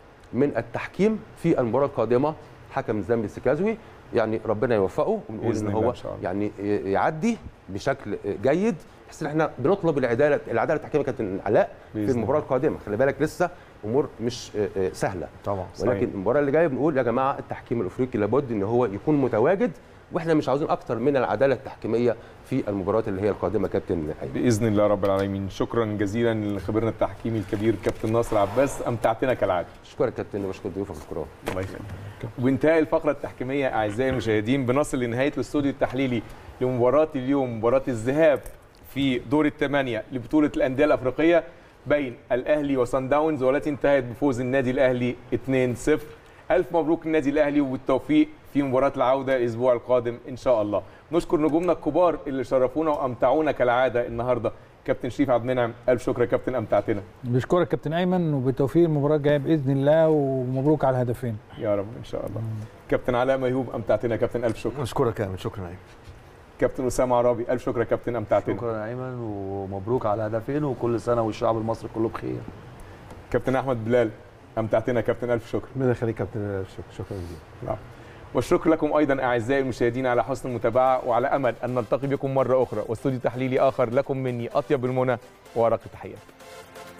من التحكيم في المباراه القادمه حكم زامبي سيكازوي يعني ربنا يوفقه ونقول بإذن ان الله هو إن شاء الله. يعني ي- يعدي بشكل جيد بحيث ان احنا بنطلب العداله العداله التحكيميه كابتن علاء في بإذن المباراه القادمه خلي بالك لسه امور مش آه، آه، سهله طبعا ولكن المباراه اللي جايه بنقول يا جماعه التحكيم الافريقي لابد ان هو يكون متواجد واحنا مش عاوزين اكتر من العداله التحكيميه في المباريات اللي هي القادمه كابتن ايمن باذن الله رب العالمين شكرا جزيلا لخبيرنا التحكيمي الكبير كابتن ناصر عباس امتعتنا كالعاده اشكرك كابتن وبشكر ضيوفك الكرام الله يخليك وانتهى الفقره التحكيميه اعزائي المشاهدين بنصل لنهايه الاستوديو التحليلي لمباراه اليوم مباراه الذهاب في دور الثمانيه لبطوله الانديه الافريقيه بين الاهلي وصن داونز والتي انتهت بفوز النادي الاهلي 2-0 الف مبروك النادي الاهلي والتوفيق في مباراه العوده الاسبوع القادم ان شاء الله نشكر نجومنا الكبار اللي شرفونا وامتعونا كالعاده النهارده كابتن شريف عبد المنعم الف شكر يا كابتن امتعتنا بشكرك كابتن ايمن وبالتوفيق المباراه الجايه باذن الله ومبروك على الهدفين يا رب ان شاء الله كابتن علاء ميهوب امتعتنا يا كابتن الف شكر اشكرك يا أيمن، شكرا أيمن. كابتن اسامه عرابي الف شكر يا كابتن امتعتنا شكرا يا ايمن ومبروك على هدفين وكل سنه والشعب المصري كله بخير كابتن احمد بلال امتعتنا يا كابتن الف شكر ربنا يخليك يا كابتن شكرا شكرا جزيلا نعم. والشكر لكم ايضا اعزائي المشاهدين على حسن المتابعه وعلى امل ان نلتقي بكم مره اخرى واستوديو تحليلي اخر لكم مني اطيب المنى وارق التحيات